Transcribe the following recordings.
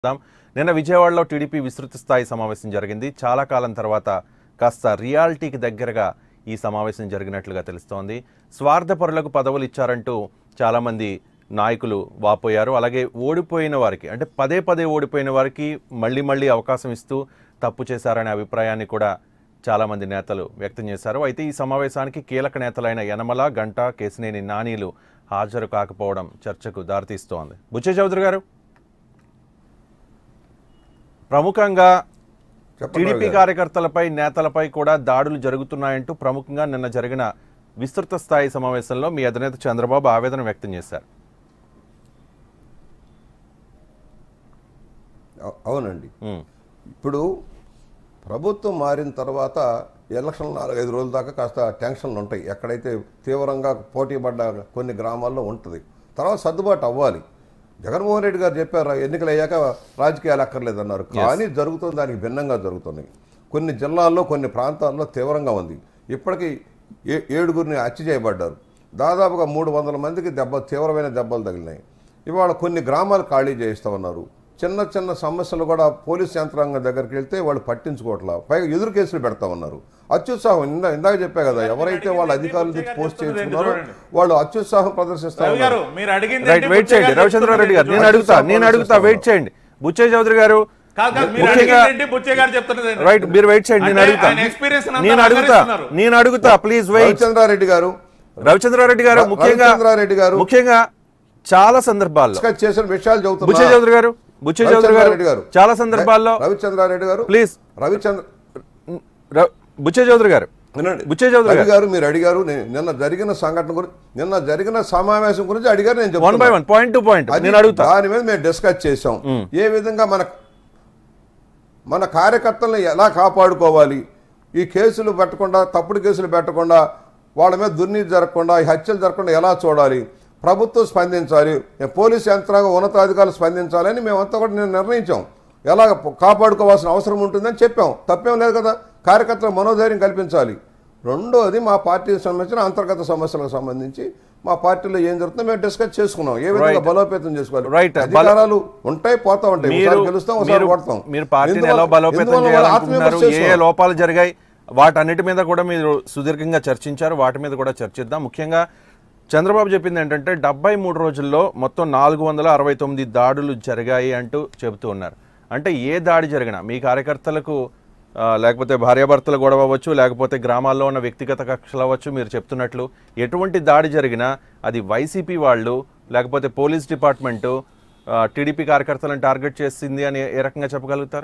చూద్దాం నిన్న విజయవాడలో టీడీపీ విస్తృత స్థాయి సమావేశం జరిగింది చాలా కాలం తర్వాత కాస్త రియాలిటీకి దగ్గరగా ఈ సమావేశం జరిగినట్లుగా తెలుస్తోంది స్వార్థపరులకు పదవులు ఇచ్చారంటూ చాలామంది నాయకులు వాపోయారు అలాగే ఓడిపోయిన వారికి అంటే పదే పదే ఓడిపోయిన వారికి మళ్ళీ మళ్ళీ అవకాశం ఇస్తూ తప్పు చేశారనే అభిప్రాయాన్ని కూడా చాలామంది నేతలు వ్యక్తం చేశారు అయితే ఈ సమావేశానికి కీలక నేతలైన యనమల గంట కేసినేని నానీలు హాజరు కాకపోవడం చర్చకు దారితీస్తోంది బుచ్చే చౌదరి గారు ప్రముఖంగా చెప్పండి టీడీపీ గారు. కార్యకర్తలపై నేతలపై కూడా దాడులు జరుగుతున్నాయంటూ ప్రముఖంగా నిన్న జరిగిన విస్తృత స్థాయి సమావేశంలో మీ అధినేత చంద్రబాబు ఆవేదన వ్యక్తం చేశారు అవు- అవునండి ఉమ్, ఇప్పుడు ప్రభుత్వం మారిన తర్వాత ఎలక్షన్ నాలుగైదు రోజుల దాకా కాస్త టెన్షన్లు ఉంటాయి ఎక్కడైతే తీవ్రంగా పోటీ పడ్డ కొన్ని గ్రామాల్లో ఉంటుంది తర్వాత సర్దుబాటు అవ్వాలి జగన్మోహన్ రెడ్డి గారు చెప్పారు ఎన్నికలు అయ్యాక రాజకీయాలు అక్కర్లేదన్నారు కానీ జరుగుతుంది దానికి భిన్నంగా జరుగుతున్నాయి కొన్ని జిల్లాల్లో కొన్ని ప్రాంతాల్లో తీవ్రంగా ఉంది ఇప్పటికీ ఏ ఏడుగురిని హత్య చేయబడ్డారు దాదాపుగా మూడు వందల మందికి దెబ్బ తీవ్రమైన దెబ్బలు తగిలినాయి ఇవాళ కొన్ని గ్రామాలు ఖాళీ చేయిస్తామన్నారు చిన్న చిన్న సమస్యలు కూడా పోలీస్ యంత్రాంగం దగ్గరికి వెళ్తే వాళ్ళు పట్టించుకోవట్లా పైగా ఎదురు కేసులు పెడతా ఉన్నారు అత్యుత్సాహం ఇందా ఇందాక చెప్పా కదా ఎవరైతే వాళ్ళ అధికారులు తెచ్చి పోస్ట్ చేయించుకున్నారో వాళ్ళు అత్యుత్సాహం ప్రదర్శిస్తా రవి ఉన్నారు గారు మీరు అడిగింది రైట్ ఏంటి? వెయిట్ బుచ్చయ్య చేయండి గారు రవిచంద్రారెడ్డి గారు నేను చెప్తున్నది అడుగుతా ఏంటి? నేను అడుగుతా వెయిట్ చేయండి బుచ్చే చౌదరి గారు కాదు, కాదు, మీరు ముఖ్యంగా అడిగింది ఏంటి? బుచ్చయ్య గారు చెప్తున్నది ఏంటి? రైట్ మీరు వెయిట్ చేయండి నేను అంటే అడుగుతా ఆయన experience అంతా నేను అడుగుతా ఆచరిస్తున్నారు. నేను అడుగుతా ప్లీజ్ వెయిట్ రవిచంద్రారెడ్డి గారు రవిచంద్రారెడ్డి గారు ర- ముఖ్యంగా రవిచంద్రారెడ్డి గారు ముఖ్యంగా చాలా సందర్భాల్లో డిస్కస్ చేసిన విషయాలు బుచ్చే చెబుతున్నా చౌదరి గారు బుచ్చే చౌదరి రవిచంద్రారెడ్డి గారు గారు చాలా సందర్భాల్లో రవిచంద్రారెడ్డి గారు ప్లీజ్ రవిచంద్ర ర- బుచ్చే చౌదరి గారు వినండి బుచ్చే చౌదరి రవి గారు గారు మీరు అడిగారు నేను నిన్న జరిగిన సంఘటన గురించి నిన్న జరిగిన సమావేశం గురించి అడిగారు నేను వన్ బై చెప్తున్నా. వన్ పాయింట్ టు పాయింట్ అది నేను అడుగుతా దాని మీద మేము డిస్కస్ చేసాం ఏ విధంగా మన మన కార్యకర్తలను ఎలా కాపాడుకోవాలి ఈ కేసులు పెట్టకుండా తప్పుడు కేసులు పెట్టకుండా వాళ్ళ మీద దుర్నీతి జరగకుండా ఈ హత్యలు జరగకుండా ఎలా చూడాలి ప్రభుత్వం స్పందించాలి పోలీస్ యంత్రాంగం ఉన్నతాధికారులు స్పందించాలని మేమంతా కూడా నేను నిర్ణయించాం ఎలా కాపాడుకోవాల్సిన అవసరం ఉంటుందని చెప్పాం తప్పేం లేదు కదా కార్యకర్తలకు మనోధైర్యం కల్పించాలి రెండోది మా పార్టీకి సంబంధించిన అంతర్గత సమస్యలకు సంబంధించి మా పార్టీలో ఏం జరుగుతుందో మేము డిస్కస్ చేసుకున్నాం ఏ విధంగా Right. బలోపేతం చేసుకోవాలి Right. అధికారాలు ఉంటాయి పోతా ఉంటాయి మీరు ఒకసారి గెలుస్తాం ఒకసారి మీరు- ఓడతాం మీరు పార్టీని ఎందువల్ల- ఎలా బలోపేతం ఎందువల్ల వాళ్ళ చేయాలనుకుంటున్నారు ఆత్మవిమర్శ ఏ ఏ చేస్తున్నాం. లోపాలు జరిగాయి వాటన్నిటి మీద కూడా మీరు సుదీర్ఘంగా చర్చించారు వాటి మీద కూడా చర్చిద్దాం ముఖ్యంగా చంద్రబాబు చెప్పింది ఏంటంటే డెబ్బై మూడు రోజుల్లో మొత్తం నాలుగు వందల అరవై తొమ్మిది దాడులు జరిగాయి అంటూ చెబుతూ ఉన్నారు అంటే ఏ దాడి జరిగినా మీ కార్యకర్తలకు ఆ, లేకపోతే భార్యాభర్తల గొడవ అవ్వచ్చు లేకపోతే గ్రామాల్లో ఉన్న వ్యక్తిగత కక్షలు అవ్వచ్చు మీరు చెప్తున్నట్లు ఎటువంటి దాడి జరిగినా అది వైసీపీ వాళ్ళు లేకపోతే పోలీస్ డిపార్ట్మెంటు ఆ, టీడీపీ కార్యకర్తలను టార్గెట్ చేసింది అని ఏ రకంగా చెప్పగలుగుతారు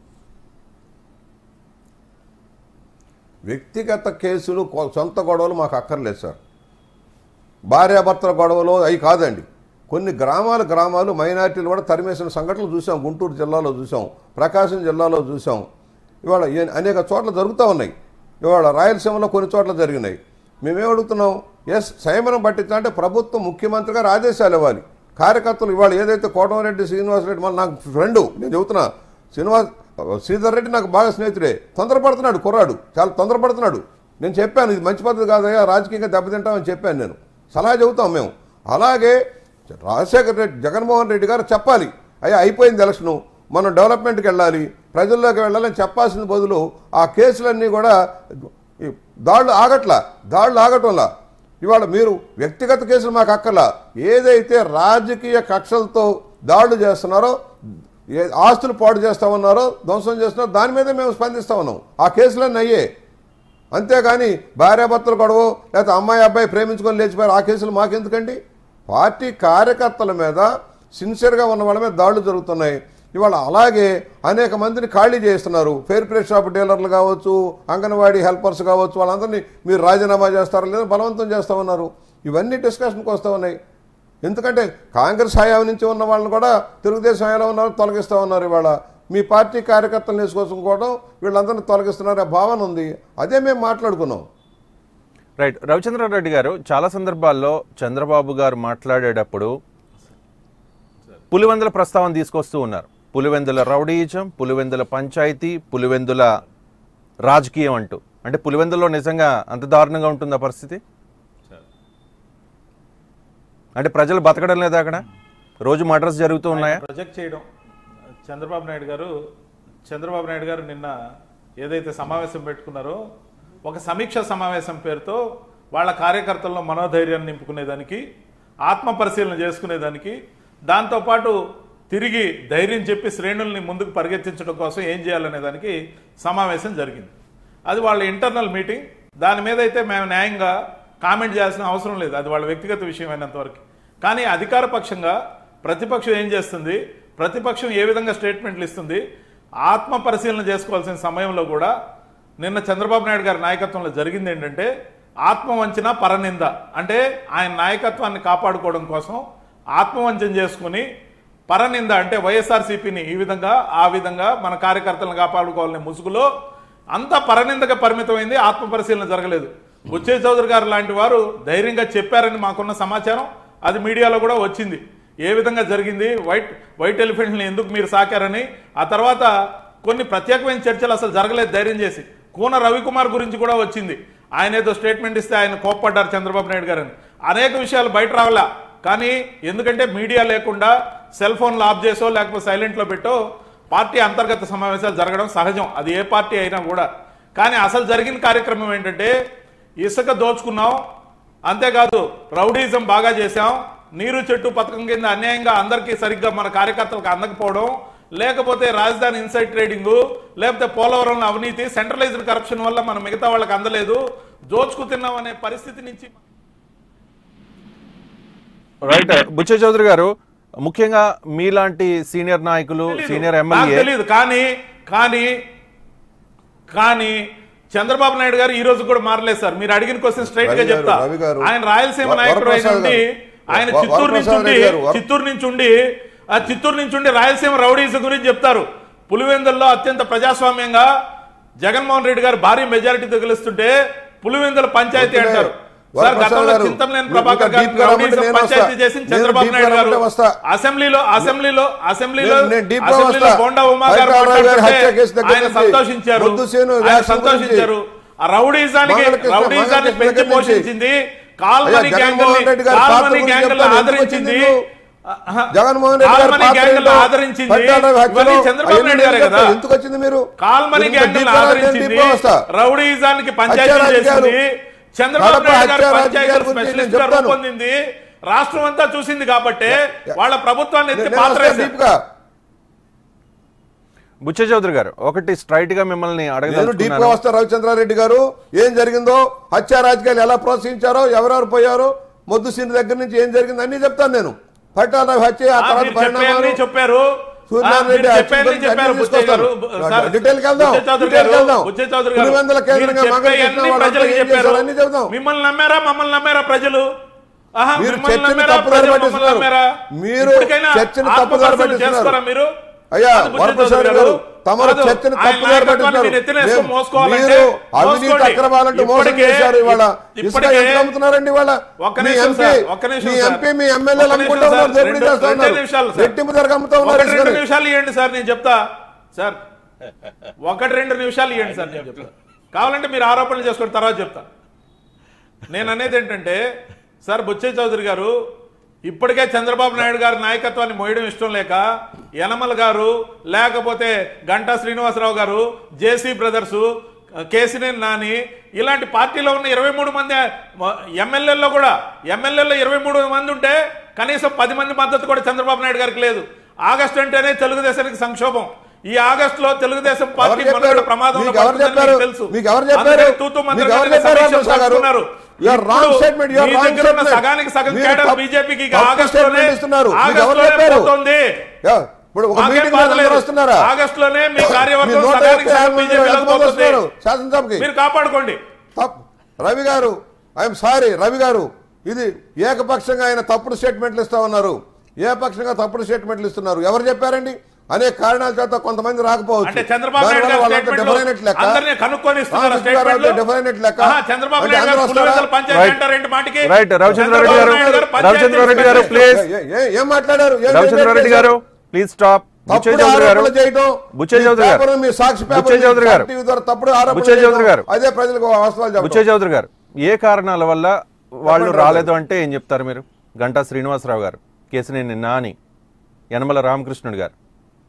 వ్యక్తిగత కేసులు కొ- సొంత గొడవలు మాకు అక్కర్లేదు సార్ భార్యాభర్తల గొడవలు అవి కాదండి కొన్ని గ్రామాలు గ్రామాలు మైనార్టీలు కూడా తరిమేసిన సంఘటనలు చూసాం గుంటూరు జిల్లాలో చూసాం ప్రకాశం జిల్లాలో చూసాం ఇవాళ ఏ- అనేక చోట్ల జరుగుతూ ఉన్నాయి ఇవాళ రాయలసీమలో కొన్ని చోట్ల జరిగినాయి మేమేం అడుగుతున్నాం ఎస్ సంయమనం పట్టించాలంటే ప్రభుత్వం ముఖ్యమంత్రి గారు ఆదేశాలు ఇవ్వాలి కార్యకర్తలు ఇవాళ ఏదైతే కోటమరెడ్డి శ్రీనివాసరెడ్డి మన నాకు ఫ్రెండు నేను చెబుతున్నా శ్రీనివాస్ శ్రీధర్ రెడ్డి నాకు బాగా స్నేహితుడే తొందరపడుతున్నాడు కుర్రాడు చాలా తొందరపడుతున్నాడు నేను చెప్పాను ఇది మంచి పద్ధతి కాదయ్యా రాజకీయంగా దెబ్బతింటామని చెప్పాను నేను సలహా చెబుతాం మేము అలాగే రాజశేఖర రెడ్డి జగన్మోహన్ రెడ్డి గారు చెప్పాలి అయ్యా అయిపోయింది ఎలక్షను మనం డెవలప్మెంట్కి వెళ్ళాలి ప్రజల్లోకి వెళ్ళాలని చెప్పాల్సిన బదులు ఆ కేసులన్నీ కూడా ఈ దాడులు ఆగట్లా దాడులు ఆగటంలా ఇవాళ మీరు వ్యక్తిగత కేసులు మాకు అక్కర్లా ఏదైతే రాజకీయ కక్షలతో దాడులు చేస్తున్నారో ఏ ఆస్తులు పాడు చేస్తామన్నారో ధ్వంసం చేస్తున్నారో దాని మీదే మేము స్పందిస్తా ఉన్నాం ఆ కేసులన్నీ అయ్యే అంతేగాని భార్యాభర్తలు గొడవ లేకపోతే అమ్మాయి అబ్బాయి ప్రేమించుకొని లేచిపోయారు ఆ కేసులు మాకెందుకండి పార్టీ కార్యకర్తల మీద సిన్సియర్గా ఉన్న వాళ్ళ మీద దాడులు జరుగుతున్నాయి ఇవాళ అలాగే అనేక మందిని ఖాళీ చేస్తున్నారు ఫెయిర్ ప్లే షాప్ డీలర్లు కావచ్చు అంగన్వాడీ హెల్పర్స్ కావచ్చు వాళ్ళందరినీ మీరు రాజీనామా చేస్తారా లేదా బలవంతం చేస్తా ఉన్నారు ఇవన్నీ డిస్కషన్కి వస్తూ ఉన్నాయి ఎందుకంటే కాంగ్రెస్ హయాం నుంచి ఉన్న వాళ్ళని కూడా తెలుగుదేశం హయాంలో ఉన్న వాళ్ళు తొలగిస్తూ ఉన్నారు ఇవాళ మీ పార్టీ కార్యకర్తలను వేసుకోవడం వీళ్ళందరినీ తొలగిస్తున్నారు ఆ భావన ఉంది అదే మేము మాట్లాడుకున్నాం రైట్ రవిచంద్రారెడ్డి గారు చాలా సందర్భాల్లో చంద్రబాబు గారు మాట్లాడేటప్పుడు పులివెందుల ప్రస్తావన తీసుకొస్తూ ఉన్నారు పులివెందుల రౌడీయిజం పులివెందుల పంచాయతీ పులివెందుల రాజకీయం అంటూ అంటే పులివెందులో నిజంగా అంత దారుణంగా ఉంటుందా పరిస్థితి అంటే ప్రజలు బతకడం లేదా అక్కడ రోజు మర్డర్స్ జరుగుతూ ఉన్నాయా ప్రొజెక్ట్ చేయడం చంద్రబాబు నాయుడు గారు చంద్రబాబు నాయుడు గారు నిన్న ఏదైతే సమావేశం పెట్టుకున్నారో ఒక సమీక్ష సమావేశం పేరుతో వాళ్ళ కార్యకర్తల్లో మనోధైర్యాన్ని నింపుకునేదానికి ఆత్మ పరిశీలన చేసుకునేదానికి దాంతోపాటు తిరిగి ధైర్యం చెప్పి శ్రేణుల్ని ముందుకు పరిగెత్తించడం కోసం ఏం చేయాలనే దానికి సమావేశం జరిగింది అది వాళ్ళ ఇంటర్నల్ మీటింగ్ దాని మీద అయితే మేము న్యాయంగా కామెంట్ చేయాల్సిన అవసరం లేదు అది వాళ్ళ వ్యక్తిగత విషయం అయినంత వరకు కానీ అధికార పక్షంగా ప్రతిపక్షం ఏం చేస్తుంది ప్రతిపక్షం ఏ విధంగా స్టేట్మెంట్లు ఇస్తుంది ఆత్మ పరిశీలన చేసుకోవాల్సిన సమయంలో కూడా నిన్న చంద్రబాబు నాయుడు గారి నాయకత్వంలో జరిగింది ఏంటంటే ఆత్మవంచన పరనింద అంటే ఆయన నాయకత్వాన్ని కాపాడుకోవడం కోసం ఆత్మవంచన చేసుకుని పరనింద అంటే వైఎస్ఆర్సీపీని ఈ విధంగా ఆ విధంగా మన కార్యకర్తలను కాపాడుకోవాలనే ముసుగులో అంతా పరనిందగా పరిమితమైంది ఆత్మ పరిశీలన జరగలేదు బుచ్చే చౌదరి గారు లాంటి వారు ధైర్యంగా చెప్పారని మాకున్న సమాచారం అది మీడియాలో కూడా వచ్చింది ఏ విధంగా జరిగింది వైట్ వైట్ ఎలిఫెంట్ని ఎందుకు మీరు సాకారని ఆ తర్వాత కొన్ని ప్రత్యేకమైన చర్చలు అసలు జరగలేదు ధైర్యం చేసి కూన రవికుమార్ గురించి కూడా వచ్చింది ఆయన ఏదో స్టేట్మెంట్ ఇస్తే ఆయన కోప్పడ్డారు చంద్రబాబు నాయుడు గారని అనేక విషయాలు బయట రావాలా కానీ ఎందుకంటే మీడియా లేకుండా సెల్ ఫోన్లు ఆఫ్ చేసో లేకపోతే సైలెంట్లో పెట్టో పార్టీ అంతర్గత సమావేశాలు జరగడం సహజం అది ఏ పార్టీ అయినా కూడా కానీ అసలు జరిగిన కార్యక్రమం ఏంటంటే ఇసుక దోచుకున్నాం అంతేకాదు రౌడీజం బాగా చేశాం నీరు చెట్టు పథకం కింద అన్యాయంగా అందరికీ సరిగ్గా మన కార్యకర్తలకు అందకపోవడం లేకపోతే రాజధాని ఇన్సైడ్ ట్రేడింగ్ లేకపోతే పోలవరంలో అవినీతి సెంట్రలైజ్డ్ కరప్షన్ వల్ల మనం మిగతా వాళ్ళకి అందలేదు దోచుకు తిన్నాం అనే పరిస్థితి నుంచి రైట్ బుచ్చ చౌదరి గారు ముఖ్యంగా మీలాంటి సీనియర్ నాయకులు సీనియర్ నాకు ఎమ్మెల్యే తెలియదు కానీ కానీ కానీ చంద్రబాబు నాయుడు గారు ఈ రోజు కూడా మారలేదు సార్ మీరు అడిగిన క్వశ్చన్ స్ట్రైట్ గా రవి గారు, చెప్తా రవి గారు. ఆయన రాయలసీమ వ- నాయకుడు అయిన వరప్రసాద్ ఉండి గారు. ఆయన వ- చిత్తూరు నుంచి వరప్రసాద్ ఉండి రెడ్డి గారు, వర- చిత్తూరు నుంచి ఉండి ఆ చిత్తూరు నుంచి ఉండి రాయలసీమ రౌడీస్ గురించి చెప్తారు పులివెందుల్లో అత్యంత ప్రజాస్వామ్యంగా జగన్మోహన్ రెడ్డి గారు భారీ మెజారిటీతో గెలుస్తుంటే పులివెందుల పంచాయతీ ఓకే. అంటారు సార్ వరప్రసాద్ గతంలో గారు, చింతమనేని మీరు ప్రభాకర్ ఇంకా గారు deep గా రమ్మంటే రౌడీజం నేను పంచాయతీ వస్తా. చేసిన నేను చంద్రబాబు deep గా నాయుడు గారు రమ్మంటే వస్తా. అసెంబ్లీలో అసెంబ్లీలో అసెంబ్లీలో నేను- నేను deep గా అసెంబ్లీలో వస్తా. బోండా ఉమా గారు హైదరాబాద్ గారి మాట్లాడుతుంటే హత్య కేసు దగ్గర ఆయన నుంచి సంతోషించారు ముద్దు సేను ఆయన వ్యాసం సంతోషించారు ఆ రౌడీజానికి మంగళకృష్ణ- రౌడీజాన్ని మంగళకృష్ణ పెంచి దగ్గర నుంచి పోషించింది కాల్మని అయ్యా, గ్యాంగుల్ని జగన్మోహన్ రెడ్డి గారి పాత్ర కాల్మని గురించి గ్యాంగుల్ని చెప్తాను. ఆదరించింది ఎందుకు ఆహా. జగన్మోహన్ రెడ్డి గారి కాల్మని పాత్ర గ్యాంగుల్ని ఏంటో ఆదరించింది పట్టాడ హత్యలో ఇవన్నీ చంద్రబాబు నాయుడు గారే కదా చెప్తాను. ఎందుకు వచ్చింది మీరు కాల్మని ఇంత గ్యాంగుల్ని deep గా నేను ఆదరించింది deep గా వస్తా. రౌడీజానికి పంచాయతీ హత్య చేసింది రాజకీయాలు. చంద్రబాబు కడప నాయుడు గారు హత్య పంచాయతీల రాజకీయాల గురించి స్పెషలిస్ట్ నేను గా చెప్తాను. రూపొందింది రాష్ట్రం అంతా చూసింది కాబట్టి వాళ్ళ ప్రభుత్వాన్ని ఎత్తి నేను పాత్ర వస్తా వేశారు. deep గా. బుచ్చ చౌదరి గారు ఒకటి స్ట్రైట్ గా మిమ్మల్ని నేను డీప్ గా అడగదలుచుకున్నాను వస్తా రవిచంద్రారెడ్డి గారు ఏం జరిగిందో హత్య రాజకీయాలు ఎలా ప్రోత్సహించారో ఎవరెవరు పోయారో మొద్దు సీన్ దగ్గర నుంచి ఏం జరిగింది అన్ని చెప్తాను నేను పట్టాల హత్య ఆ ఆ, తర్వాత మీరు పరిణామాలు చెప్పేయన్నీ చెప్పారు సూర్యనారాయణ ఆ, మీరు రెడ్డి చెప్పేయన్నీ హత్య చెప్పారు గురించి బుచ్చయ్య గారు. తీసుకొస్తాను. సార్, డీటెయిల్కి వెళ్దాం, బుచ్చయ్య చౌదరి డీటెయిల్కి గారు, వెళ్దాం. బుచ్చయ్య చౌదరి గారు, పులివెందుల కేంద్రంగా మీరు మంగళకృష్ణ చెప్పేయన్నీ వాళ్ళంతా ప్రజలకు ఏం చెప్పారు. చేశారు అన్ని చెబుదాం. మిమ్మల్ని నమ్మారా మమ్మల్ని నమ్మారా ప్రజలు ఆహా, మీరు మిమ్మల్ని చర్చని నమ్మారా తప్పుదారి ప్రజలు పట్టిస్తున్నారు. మమ్మల్ని నమ్మారా? మీరు ఇప్పటికైనా చర్చని తప్పుదారి ఆత్మపరిశీలన పట్టిస్తున్నారు. చేసుకోరా మీరు అయ్యా అది బుచ్చయ్య వరప్రసాద్ చౌదరి గారు తమరు కాదు, చర్చని ఆయన తప్పుదారి నాయకత్వాన్ని పట్టిస్తున్నారు మీరు ఎత్తినేసుకొని మేము- మోసుకోవాలంటే మీరు అవినీతి మోసుకోండి. అక్రమాలంటూ మోసం ఇప్పటికే- చేశారు ఇవాళ ఇసుక ఇప్పటికే- ఎంత అమ్ముతున్నారండి ఇవాళ ఒక్క మీ నిమిషం ఎంపీ సార్, ఒక్క నిమిషం మీ సార్. ఎంపీ మీ ఎమ్మెల్యేలు ఒక్క అమ్ముకుంటా నిమిషం ఉన్నారు సార్, దోపిడీ రెండు- చేస్తా రెండే ఉన్నారు నిమిషాలు సార్. రెట్టింపు ధరకు అమ్ముతా ఉన్నారు ఒకటి రెండు ఇసుకని. నిమిషాలు ఇవ్వండి సార్ నేను చెప్తా సార్ ఒకటి రెండు నిమిషాలు ఇవ్వండి సార్ నేను చెప్తా కావాలంటే మీరు ఆరోపణలు చేసుకుని తర్వాత చెప్తా నేను అనేది ఏంటంటే సార్ బుచ్చయ్య చౌదరి గారు ఇప్పటికే చంద్రబాబు నాయుడు గారి నాయకత్వాన్ని మోయడం ఇష్టం లేక యనమల గారు లేకపోతే గంటా శ్రీనివాసరావు గారు జేసీ బ్రదర్స్ కేసినేని నాని ఇలాంటి పార్టీలో ఉన్న ఇరవై మూడు మంది ఎమ్మెల్యేల్లో కూడా ఎమ్మెల్యేలో ఇరవై మూడు మంది ఉంటే కనీసం పది మంది మద్దతు కూడా చంద్రబాబు నాయుడు గారికి లేదు ఆగస్టు అంటేనే తెలుగుదేశానికి సంక్షోభం ఈ ఆగస్టులో తెలుగుదేశం పార్టీ ఎవరు మనుగడ చెప్పారు? ప్రమాదంలో మీకు ఎవరు పడుతుందని చెప్పారు? మీకు తెలుసు మీకు ఎవరు చెప్పారు? అందుకని తూతూ మీకు మంత్రంగా ఎవరు నిన్న చెప్పారు సమీక్ష రామకృష్ణ గారు? జరుపుకున్నారు. You are wrong ఇప్పుడు statement, you are me wrong దగ్గర ఉన్న statement. సగానికి సగం మీరు కేడర్ తప్పు- బీజేపీకి తప్పు ఆగస్టులోనే statement ఇస్తున్నారు. మీకు ఎవరు ఆగస్టులోనే చెప్పారు? పోతుంది యా, ఇప్పుడు ఒక మాకేం మీటింగ్ బాధ అందరూ లేదు. వస్తున్నారా ఆగస్టులోనే మీ మీ కార్యవర్గం నూట సగానికి యాభై సగం మంది బీజేపీలోకి ఎంతమంది పోతుంది వస్తున్నారు? శాసనసభకి మీరు కాపాడుకోండి తప్పు రవి గారు ఐఎమ్ సారీ రవి గారు ఇది ఏకపక్షంగా ఆయన తప్పుడు స్టేట్మెంట్లు ఇస్తా ఉన్నారు ఏకపక్షంగా తప్పుడు స్టేట్మెంట్లు ఇస్తున్నారు ఎవరు చెప్పారండి అనేక కారణాల చేత కొంతమంది రాకపోవచ్చు అంటే చంద్రబాబు నాయుడు దానివల్ల గారి వాళ్ళంతా స్టేట్మెంట్లు definite లెక్క. అందరినీ కనుక్కొని ఇస్తున్నారు రామకృష్ణ గారు స్టేట్మెంట్లు. అయితే definite లెక్క. ఆహా, చంద్రబాబు అంటే నాయుడు గారు అందరూ పులివెందుల వస్తారా? పంచాయతీ Right. అంటారు రెండు మాటకి రైట్ రవిచంద్రారెడ్డి గారు చంద్రబాబు నాయుడు గారు పంచాయతీ రవిచంద్రారెడ్డి గారు స్పెషలిస్ట్. ప్లీజ్ ఏ- ఏ- ఏం మాట్లాడారు ఏం రవిచంద్రారెడ్డి చేశారు? గారు ప్లీజ్ స్టాప్ బుచ్చయ్య తప్పుడు చౌదరి గారు ఆరోపణలు చేయటం బుచ్చయ్య మీ చౌదరి గారు పేపర్లు, మీ సాక్షి పేపర్లు, బుచ్చయ్య చౌదరి మీ గారు టీవీ ద్వారా తప్పుడు ఆరోపణలు బుచ్చయ్య చౌదరి చేయటం, గారు. అదే ప్రజలకు వాస్తవాలు చెప్పడం. బుచ్చయ్య చౌదరి గారు ఏ కారణాల వల్ల వాళ్ళు చెప్పండి రాలేదు అంటే ఏం చెప్తారు మీరు గంటా శ్రీనివాసరావు గారు కేసినేని నాని యనమల రామకృష్ణుడు గారు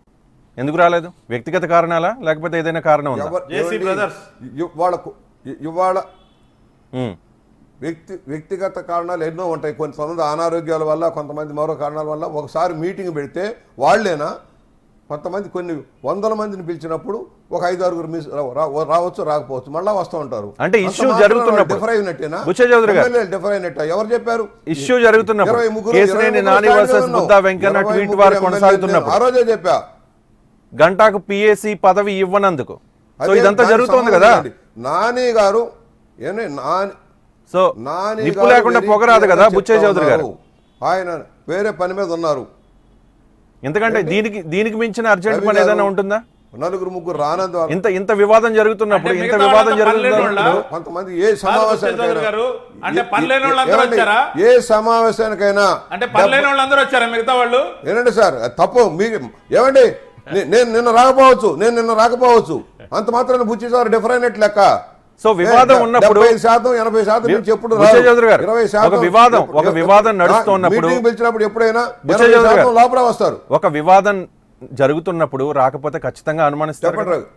ఎందుకు రాలేదు వ్యక్తిగత కారణాలా లేకపోతే ఏదైనా కారణం ఉందా ఎవరు- JC ఏమండి? brothers. ఇ- వాళ్ళకు ఇ- ఇవాళ ఉమ్. వ్యక్తి వ్యక్తిగత కారణాలు ఎన్నో ఉంటాయి కొంతమంది అనారోగ్యాల వల్ల కొంతమంది మరో కారణాల వల్ల ఒకసారి మీటింగ్ పెడితే వాళ్ళేనా కొంతమంది కొన్ని వందల మందిని పిలిచినప్పుడు ఒక ఐదు ఆరుగురు మిస్ రా- రా- రావచ్చు రాకపోవచ్చు మళ్ళా వస్తూ ఉంటారు అంటే అంత issue మాత్రాన జరుగుతున్నప్పుడు. డిఫర్ అయినట్టేనా బుచ్చయ్య చౌదరి గారు. ఎమ్మెల్యేలు డిఫర్ అయినట్ట ఎవరు చెప్పారు ఇష్యూ జరుగుతున్నప్పుడు ఇరవై ముగ్గురు- కేసినేని ఇరవై నాని ముగ్గురు వర్సెస్ ఉన్నాం. బుద్ధా వెంకన్న ఇరవై ట్వీట్ ముగ్గురు వారు ఎమ్మెల్యేలు కొనసాగుతున్నప్పుడు ఆ రోజే చెప్పా గంటాకు పిఎసి పదవి ఇవ్వనందుకు సో అదే ఇదంతా దానికి జరుగుతోంది సంబంధం కదా ఏంటి? నాని గారు ఏనే నాని సో నాని నిప్పు గారు లేకుండా very పొగరాదు clear కదా గా బుచ్చయ్య చెప్తా చౌదరి గారు ఉన్నారు. ఆయన వేరే పని మీద ఉన్నారు ఎందుకంటే దీనికి దీనికి మించిన అర్జెంట్ రవి పని గారు ఏదైనా ఉంటుందా నలుగురు ముగ్గురు రానందు ఇంత ఇంత వివాదం జరుగుతున్నప్పుడు అంటే ఇంత మిగతా వివాదం వాళ్ళంతా పల్లెటూళ్ళ? జరుగుతున్నప్పుడు కొంతమంది ఏ బుచ్చయ్య చౌదరి సమావేశానికైనా గారు, అంటే ఏ- పల్లెని ఏ- వాళ్ళందరూ ఏమండి? వచ్చారా? ఏ సమావేశానికైనా అంటే పల్లెని వాళ్ళందరూ వచ్చారా మిగతా వాళ్ళు ఏనండి సార్ అది తప్పు మీకు ఏమండి నే- నేను నిన్న రాకపోవచ్చు నేను నిన్న రాకపోవచ్చు అంత మాత్రాన్ని బుచ్చి సార్ డిఫరెంట్ లెక్క సో వివాదం ఏ, ఉన్నప్పుడు డెబ్బై శాతం ఎనభై శాతం నుంచి ఎప్పుడు రాదు. బుచ్చయ్య చౌదరి గారు, ఇరవై ఒక వివాదం, ఒక ఎప్పుడు- వివాదం నడుస్తున్నప్పుడు- మీటింగ్ పిలిచినప్పుడు ఎప్పుడైనా బుచ్చయ్య ఎనభై చౌదరి శాతం గారు. లోపల వస్తారు ఒక వివాదం జరుగుతున్నప్పుడు రాకపోతే ఖచ్చితంగా అనుమానిస్తారు చెప్పండి కదా? రవి.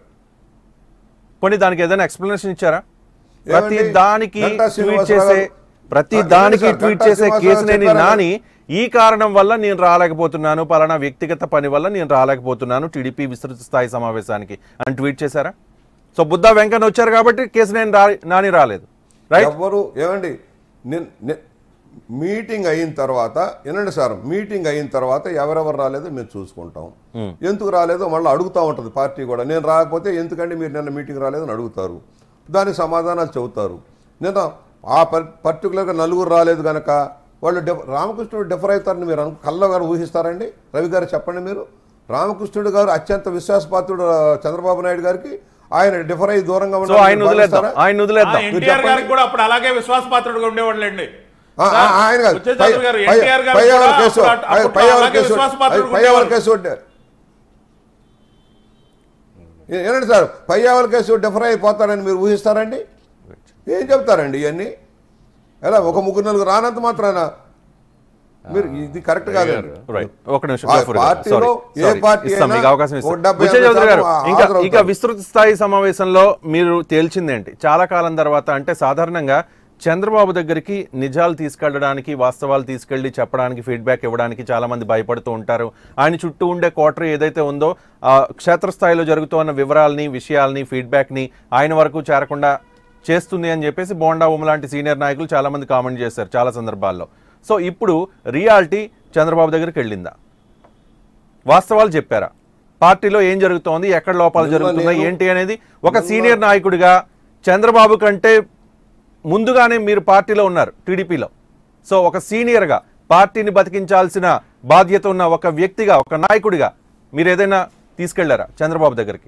పోనీ దానికి ఏదైనా ఎక్స్ప్లెనేషన్ ఇచ్చారా ప్రతి ఏమండి? దానికి గంటా ట్వీట్ శ్రీనివాసరావు చేసే గారు- ప్రతి ఆ, దానికి సార్, ట్వీట్ గంటా చేసే శ్రీనివాసరావు కేసినేని చెప్పారు నాని ఈ కారణం వల్ల నేను రాలేకపోతున్నాను పలానా వ్యక్తిగత పని వల్ల నేను రాలేకపోతున్నాను టీడీపీ విస్తృత స్థాయి సమావేశానికి అని ట్వీట్ చేశారా సో బుద్ధా వెంకన్న వచ్చారు కాబట్టి కేసినేని రా- నాని రాలేదు రైట్ ఎవ్వరు ఏమండి నిన్- ని- మీటింగ్ అయిన తర్వాత వినండి సార్ మీటింగ్ అయిన తర్వాత ఎవరెవరు రాలేదో మేము చూసుకుంటాం ఎందుకు రాలేదో మళ్ళీ అడుగుతూ ఉంటుంది పార్టీ కూడా నేను రాకపోతే ఎందుకంటే మీరు నిన్న మీటింగ్ రాలేదని అడుగుతారు దానికి సమాధానాలు చెబుతారు నిన్న ఆ పర్ పర్టికులర్గా నలుగురు రాలేదు కనుక వాళ్ళు డిఫ రామకృష్ణుడు డిఫర్ అవుతారని మీరు అను- కల్లో గారు ఊహిస్తారండి రవి గారు చెప్పండి మీరు రామకృష్ణుడు గారు అత్యంత విశ్వాసపాత్రుడు ఆ, చంద్రబాబు నాయుడు గారికి ఆయన డిఫర్ అయ్యి దూరంగా సో ఉండాలని ఆయన వదిలేద్దాం భావిస్తారా? ఆయన వదిలేద్దాం ఎన్టీఆర్ చెప్పండి. గారికి కూడా అప్పుడు అలాగే విశ్వాసపాత్రుడుగా ఉండేవాళ్ళండి ఆ, ఆ, ఆయన కాదు. బుచ్చయ్య పై- చౌదరి గారు, పై- ఎన్టీఆర్ గారు పై కూడా ఎవరి కేసు? అప్పుడు అప్పట్లో పై ఎవరి అలాగే కేసు? విశ్వాసపాత్రుడుగా పై ఎవరి ఉండేవాళ్ళు. కేసు ఉంటే? ఏ- ఏనండి సార్ పై ఎవరి కేసు డిఫర్ అయిపోతారని మీరు ఊహిస్తారండి ఏం చెప్తారండి ఇవన్నీ ఎలా ఒక ముగ్గురు నలుగురు రానంత మాత్రాన మీరు ఇది కరెక్ట్ కాదండి రైట్ ఒక నిమిషం ఆ గఫూర్ గారు. పార్టీలో Sorry, ఏ sorry. పార్టీ ఇస్తాం అయినా మీకు అవకాశం ఒక ఇస్తాం డెబ్బై బుచ్చయ్య ఎనభై చౌదరి గారు శాతం ఇంకా హాజరవుతారు. ఇంకా విస్తృత స్థాయి సమావేశంలో మీరు తేల్చిందేంటి చాలా కాలం తర్వాత అంటే సాధారణంగా చంద్రబాబు దగ్గరికి నిజాలు తీసుకెళ్ళడానికి వాస్తవాలు తీసుకెళ్లి చెప్పడానికి ఫీడ్బ్యాక్ ఇవ్వడానికి చాలా మంది భయపడుతూ ఉంటారు ఆయన చుట్టూ ఉండే కోటరీ ఏదైతే ఉందో ఆ క్షేత్రస్థాయిలో జరుగుతున్న వివరాల్ని విషయాల్ని ఫీడ్బ్యాక్ని ఆయన వరకు చేరకుండా చేస్తుంది అని చెప్పేసి బోండా ఉమ లాంటి సీనియర్ నాయకులు చాలా మంది కామెంట్ చేశారు చాలా సందర్భాల్లో సో ఇప్పుడు రియాలిటీ చంద్రబాబు దగ్గరికి వెళ్ళిందా వాస్తవాలు చెప్పారా పార్టీలో ఏం జరుగుతోంది ఎక్కడ లోపాలు నిన్న జరుగుతున్నాయి నేను- ఏంటి అనేది ఒక సీనియర్ నాయకుడిగా చంద్రబాబు కంటే ముందుగానే మీరు పార్టీలో ఉన్నారు టీడీపీలో సో ఒక సీనియర్గా పార్టీని బతికించాల్సిన బాధ్యత ఉన్న ఒక వ్యక్తిగా ఒక నాయకుడిగా మీరు ఏదైనా తీసుకెళ్లారా చంద్రబాబు దగ్గరికి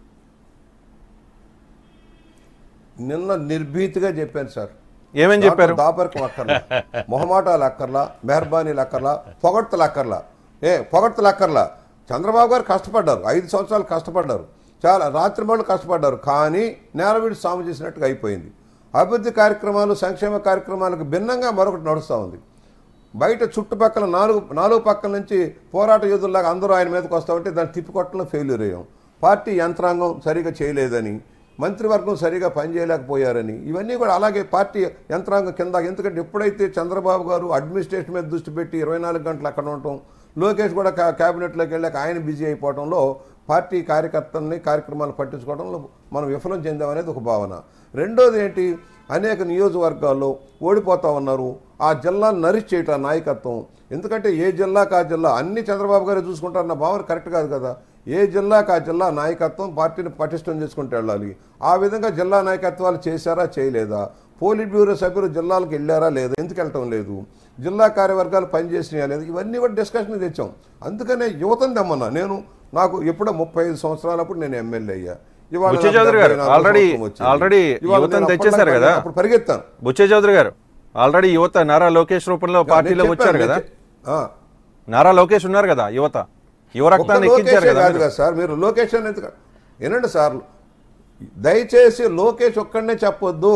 నిన్న నిర్భీతిగా చెప్పాను సార్ ఏమని చెప్పారు దాపరికం అక్కర్లా మొహమాటాలు అక్కర్లా మెహర్బానీలు అక్కర్లా పొగడ్తలు అక్కర్లా ఏ పొగడ్తలు అక్కర్లా చంద్రబాబు గారు కష్టపడ్డారు ఐదు సంవత్సరాలు కష్టపడ్డారు చాలా రాత్రి మళ్ళు కష్టపడ్డారు కానీ నేలవిడి సాము చేసినట్టుగా అయిపోయింది అభివృద్ధి కార్యక్రమాలు సంక్షేమ కార్యక్రమాలకు భిన్నంగా మరొకటి నడుస్తూ ఉంది బయట చుట్టుపక్కల నాలుగు నాలుగు పక్కల నుంచి పోరాట యోధుల్లాగా అందరూ ఆయన మీదకి వస్తూ ఉంటే దాన్ని తిప్పికొట్టడం ఫెయిల్యూర్ అయ్యాం పార్టీ యంత్రాంగం సరిగా చేయలేదని మంత్రివర్గం సరిగా పనిచేయలేకపోయారని ఇవన్నీ కూడా అలాగే పార్టీ యంత్రాంగం కింద ఎందుకంటే ఎప్పుడైతే చంద్రబాబు గారు అడ్మినిస్ట్రేషన్ మీద దృష్టి పెట్టి ఇరవై నాలుగు గంటలు అక్కడ ఉండటం లోకేష్ కూడా కా- క్యాబినెట్లోకి వెళ్ళాక ఆయన బిజీ అయిపోవడంలో పార్టీ కార్యకర్తల్ని కార్యక్రమాలు పట్టించుకోవడంలో మనం విఫలం చెందామనేది ఒక భావన రెండోది ఏంటి అనేక నియోజకవర్గాల్లో ఓడిపోతా ఉన్నారు ఆ జిల్లాను నరిష్ చేయటం నాయకత్వం ఎందుకంటే ఏ జిల్లాకు ఆ జిల్లా అన్ని చంద్రబాబు గారే చూసుకుంటారన్న భావన కరెక్ట్ కాదు కదా ఏ జిల్లాకు ఆ జిల్లా నాయకత్వం పార్టీని పటిష్టం చేసుకుంటూ వెళ్ళాలి ఆ విధంగా జిల్లా నాయకత్వాలు చేశారా చేయలేదా పోలిట్ బ్యూరో సభ్యులు జిల్లాలకు వెళ్ళారా లేదా ఎందుకు వెళ్ళటం లేదు జిల్లా కార్యవర్గాలు పనిచేసినాయా లేదు ఇవన్నీ కూడా డిస్కషన్ తెచ్చాం అందుకనే యువతను తెమ్మన్నా నేను నాకు ఎప్పుడో ముప్పై ఐదు సంవత్సరాలప్పుడు నేను ఎమ్మెల్యే అయ్యా ఇవాళ బుచ్చ నాకు చౌదరి గారు, 74 already- సంవత్సరం వచ్చింది. already ఇవాళ యువతను నేను తెచ్చేశారు అప్పటిదాకా కదా? అప్పుడు పరిగెత్తాను బుచ్చే చౌదరి గారు ఆల్రెడీ యువత నారా లోకేష్ రూపంలో పార్టీలో నేను వచ్చారు చెప్పాను, కదా నేను చె- ఆ. నారా లోకేష్ ఉన్నారు కదా యువత యువ ఒక్క రక్తాన్ని ఎక్కించారు లోకేషే కదా కాదు మీరు. కదా సార్ మీరు లోకేష్ అని ఎందుకు వినండి సార్ దయచేసి లోకేష్ ఒక్కడనే చెప్పొద్దు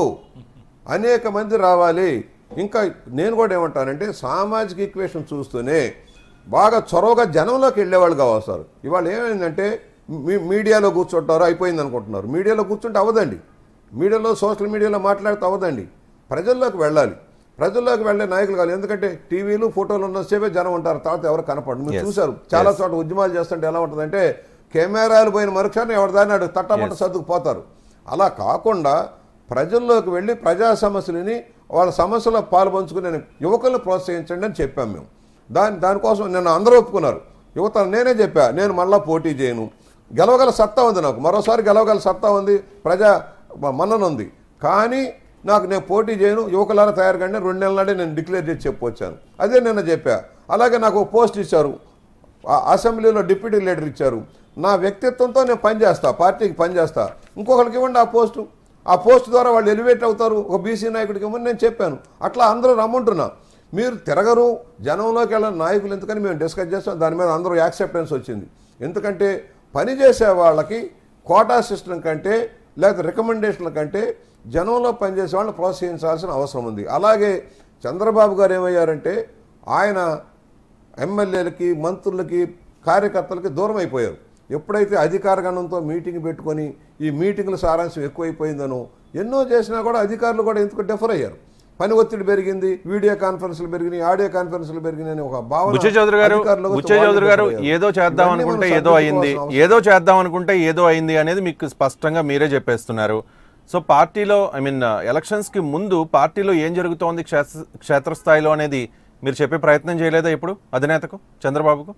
అనేక మంది రావాలి ఇంకా నేను కూడా ఏమంటానంటే సామాజిక ఈక్వేషన్ చూస్తూనే బాగా చొరవగా జనంలోకి వెళ్ళేవాళ్ళు కావాలి సార్ ఇవాళ ఏమైందంటే మీ మీడియాలో కూర్చుంటారు అయిపోయింది అనుకుంటున్నారు మీడియాలో కూర్చుంటే అవ్వదండి మీడియాలో సోషల్ మీడియాలో మాట్లాడితే అవ్వదండి ప్రజల్లోకి వెళ్ళాలి ప్రజల్లోకి వెళ్ళే నాయకులు కాదు ఎందుకంటే టీవీలు ఫోటోలు ఉన్నసేపే జనం ఉంటారు తర్వాత ఎవరు కనపడరు మీరు Yes. చూశారు చాలా చోట ఉద్యమాలు చేస్తుంటే ఎలా ఉంటుందంటే కెమెరాలు పోయిన మరుక్షణం ఎవరి దాన్ని అడుగు తట్టమట్ట సర్దుకుపోతారు అలా కాకుండా ప్రజల్లోకి వెళ్ళి ప్రజా సమస్యలని వాళ్ళ సమస్యలో పాల్పంచుకునే యువకులను ప్రోత్సహించండి అని చెప్పాం మేము దాని దానికోసం నిన్న అందరూ ఒప్పుకున్నారు యువత నేనే చెప్పా నేను మళ్ళా పోటీ చేయను గెలవగల సత్తా ఉంది నాకు మరోసారి గెలవగల సత్తా ఉంది ప్రజా మన్నన ఉంది కానీ నాకు నేను పోటీ చేయను యువకులారా తయారు కండి రెండు నెలల నాడే నేను డిక్లేర్ చేసి చెప్పొచ్చాను అదే నిన్న చెప్పా అలాగే నాకు ఒక పోస్ట్ ఇచ్చారు ఆ అసెంబ్లీలో డిప్యూటీ లీడర్ ఇచ్చారు నా వ్యక్తిత్వంతో నేను పనిచేస్తా పార్టీకి పనిచేస్తా ఇంకొకరికి ఇవ్వండి ఆ పోస్టు ఆ పోస్ట్ ద్వారా వాళ్ళు ఎలివేట్ అవుతారు ఒక బీసీ నాయకుడికి ఇవ్వమని నేను చెప్పాను అట్లా అందరూ రమ్మంటున్నా మీరు తిరగరు జనంలోకి వెళ్ళిన నాయకులు ఎందుకని మేము డిస్కస్ చేస్తాం దాని మీద అందరూ యాక్సెప్టెన్స్ వచ్చింది ఎందుకంటే పని చేసే వాళ్ళకి కోటా సిస్టమ్ కంటే లేకపోతే రికమెండేషన్ల కంటే జనంలో పనిచేసే వాళ్ళని ప్రోత్సహించాల్సిన అవసరం ఉంది అలాగే చంద్రబాబు గారు ఏమయ్యారంటే ఆయన ఎమ్మెల్యేలకి మంత్రులకి కార్యకర్తలకి దూరం అయిపోయారు ఎప్పుడైతే అధికార గణంతో మీటింగ్ పెట్టుకొని ఈ మీటింగ్ల సారాంశం ఎక్కువైపోయిందనో ఎన్నో చేసినా కూడా అధికారులు కూడా ఎందుకు డెఫర్ అయ్యారు పని ఒత్తిడి పెరిగింది వీడియో కాన్ఫరెన్స్లు పెరిగినాయి ఆడియో కాన్ఫరెన్స్లు పెరిగినాయి అని ఒక భావన బుచ్చే చౌదరి గారు అధికారులకు బుచ్చే వాళ్ళు చౌదరి గారు defer అయ్యారు. ఏదో చేద్దాం ఇవన్నీ మనం అనుకుంటే ఏదో అయింది సర్దుకోవాల్సిన ఏదో చేద్దాం అనుకుంటే ఏదో అయింది అనేది మీకు స్పష్టంగా మీరే చెప్పేస్తున్నారు సో పార్టీలో ఐ మీన్ ఎలక్షన్స్ కి ముందు పార్టీలో ఏం జరుగుతోంది క్షేత్ర క్షేత్రస్థాయిలో అనేది మీరు చెప్పే ప్రయత్నం చేయలేదా ఇప్పుడు అధినేతకు చంద్రబాబుకు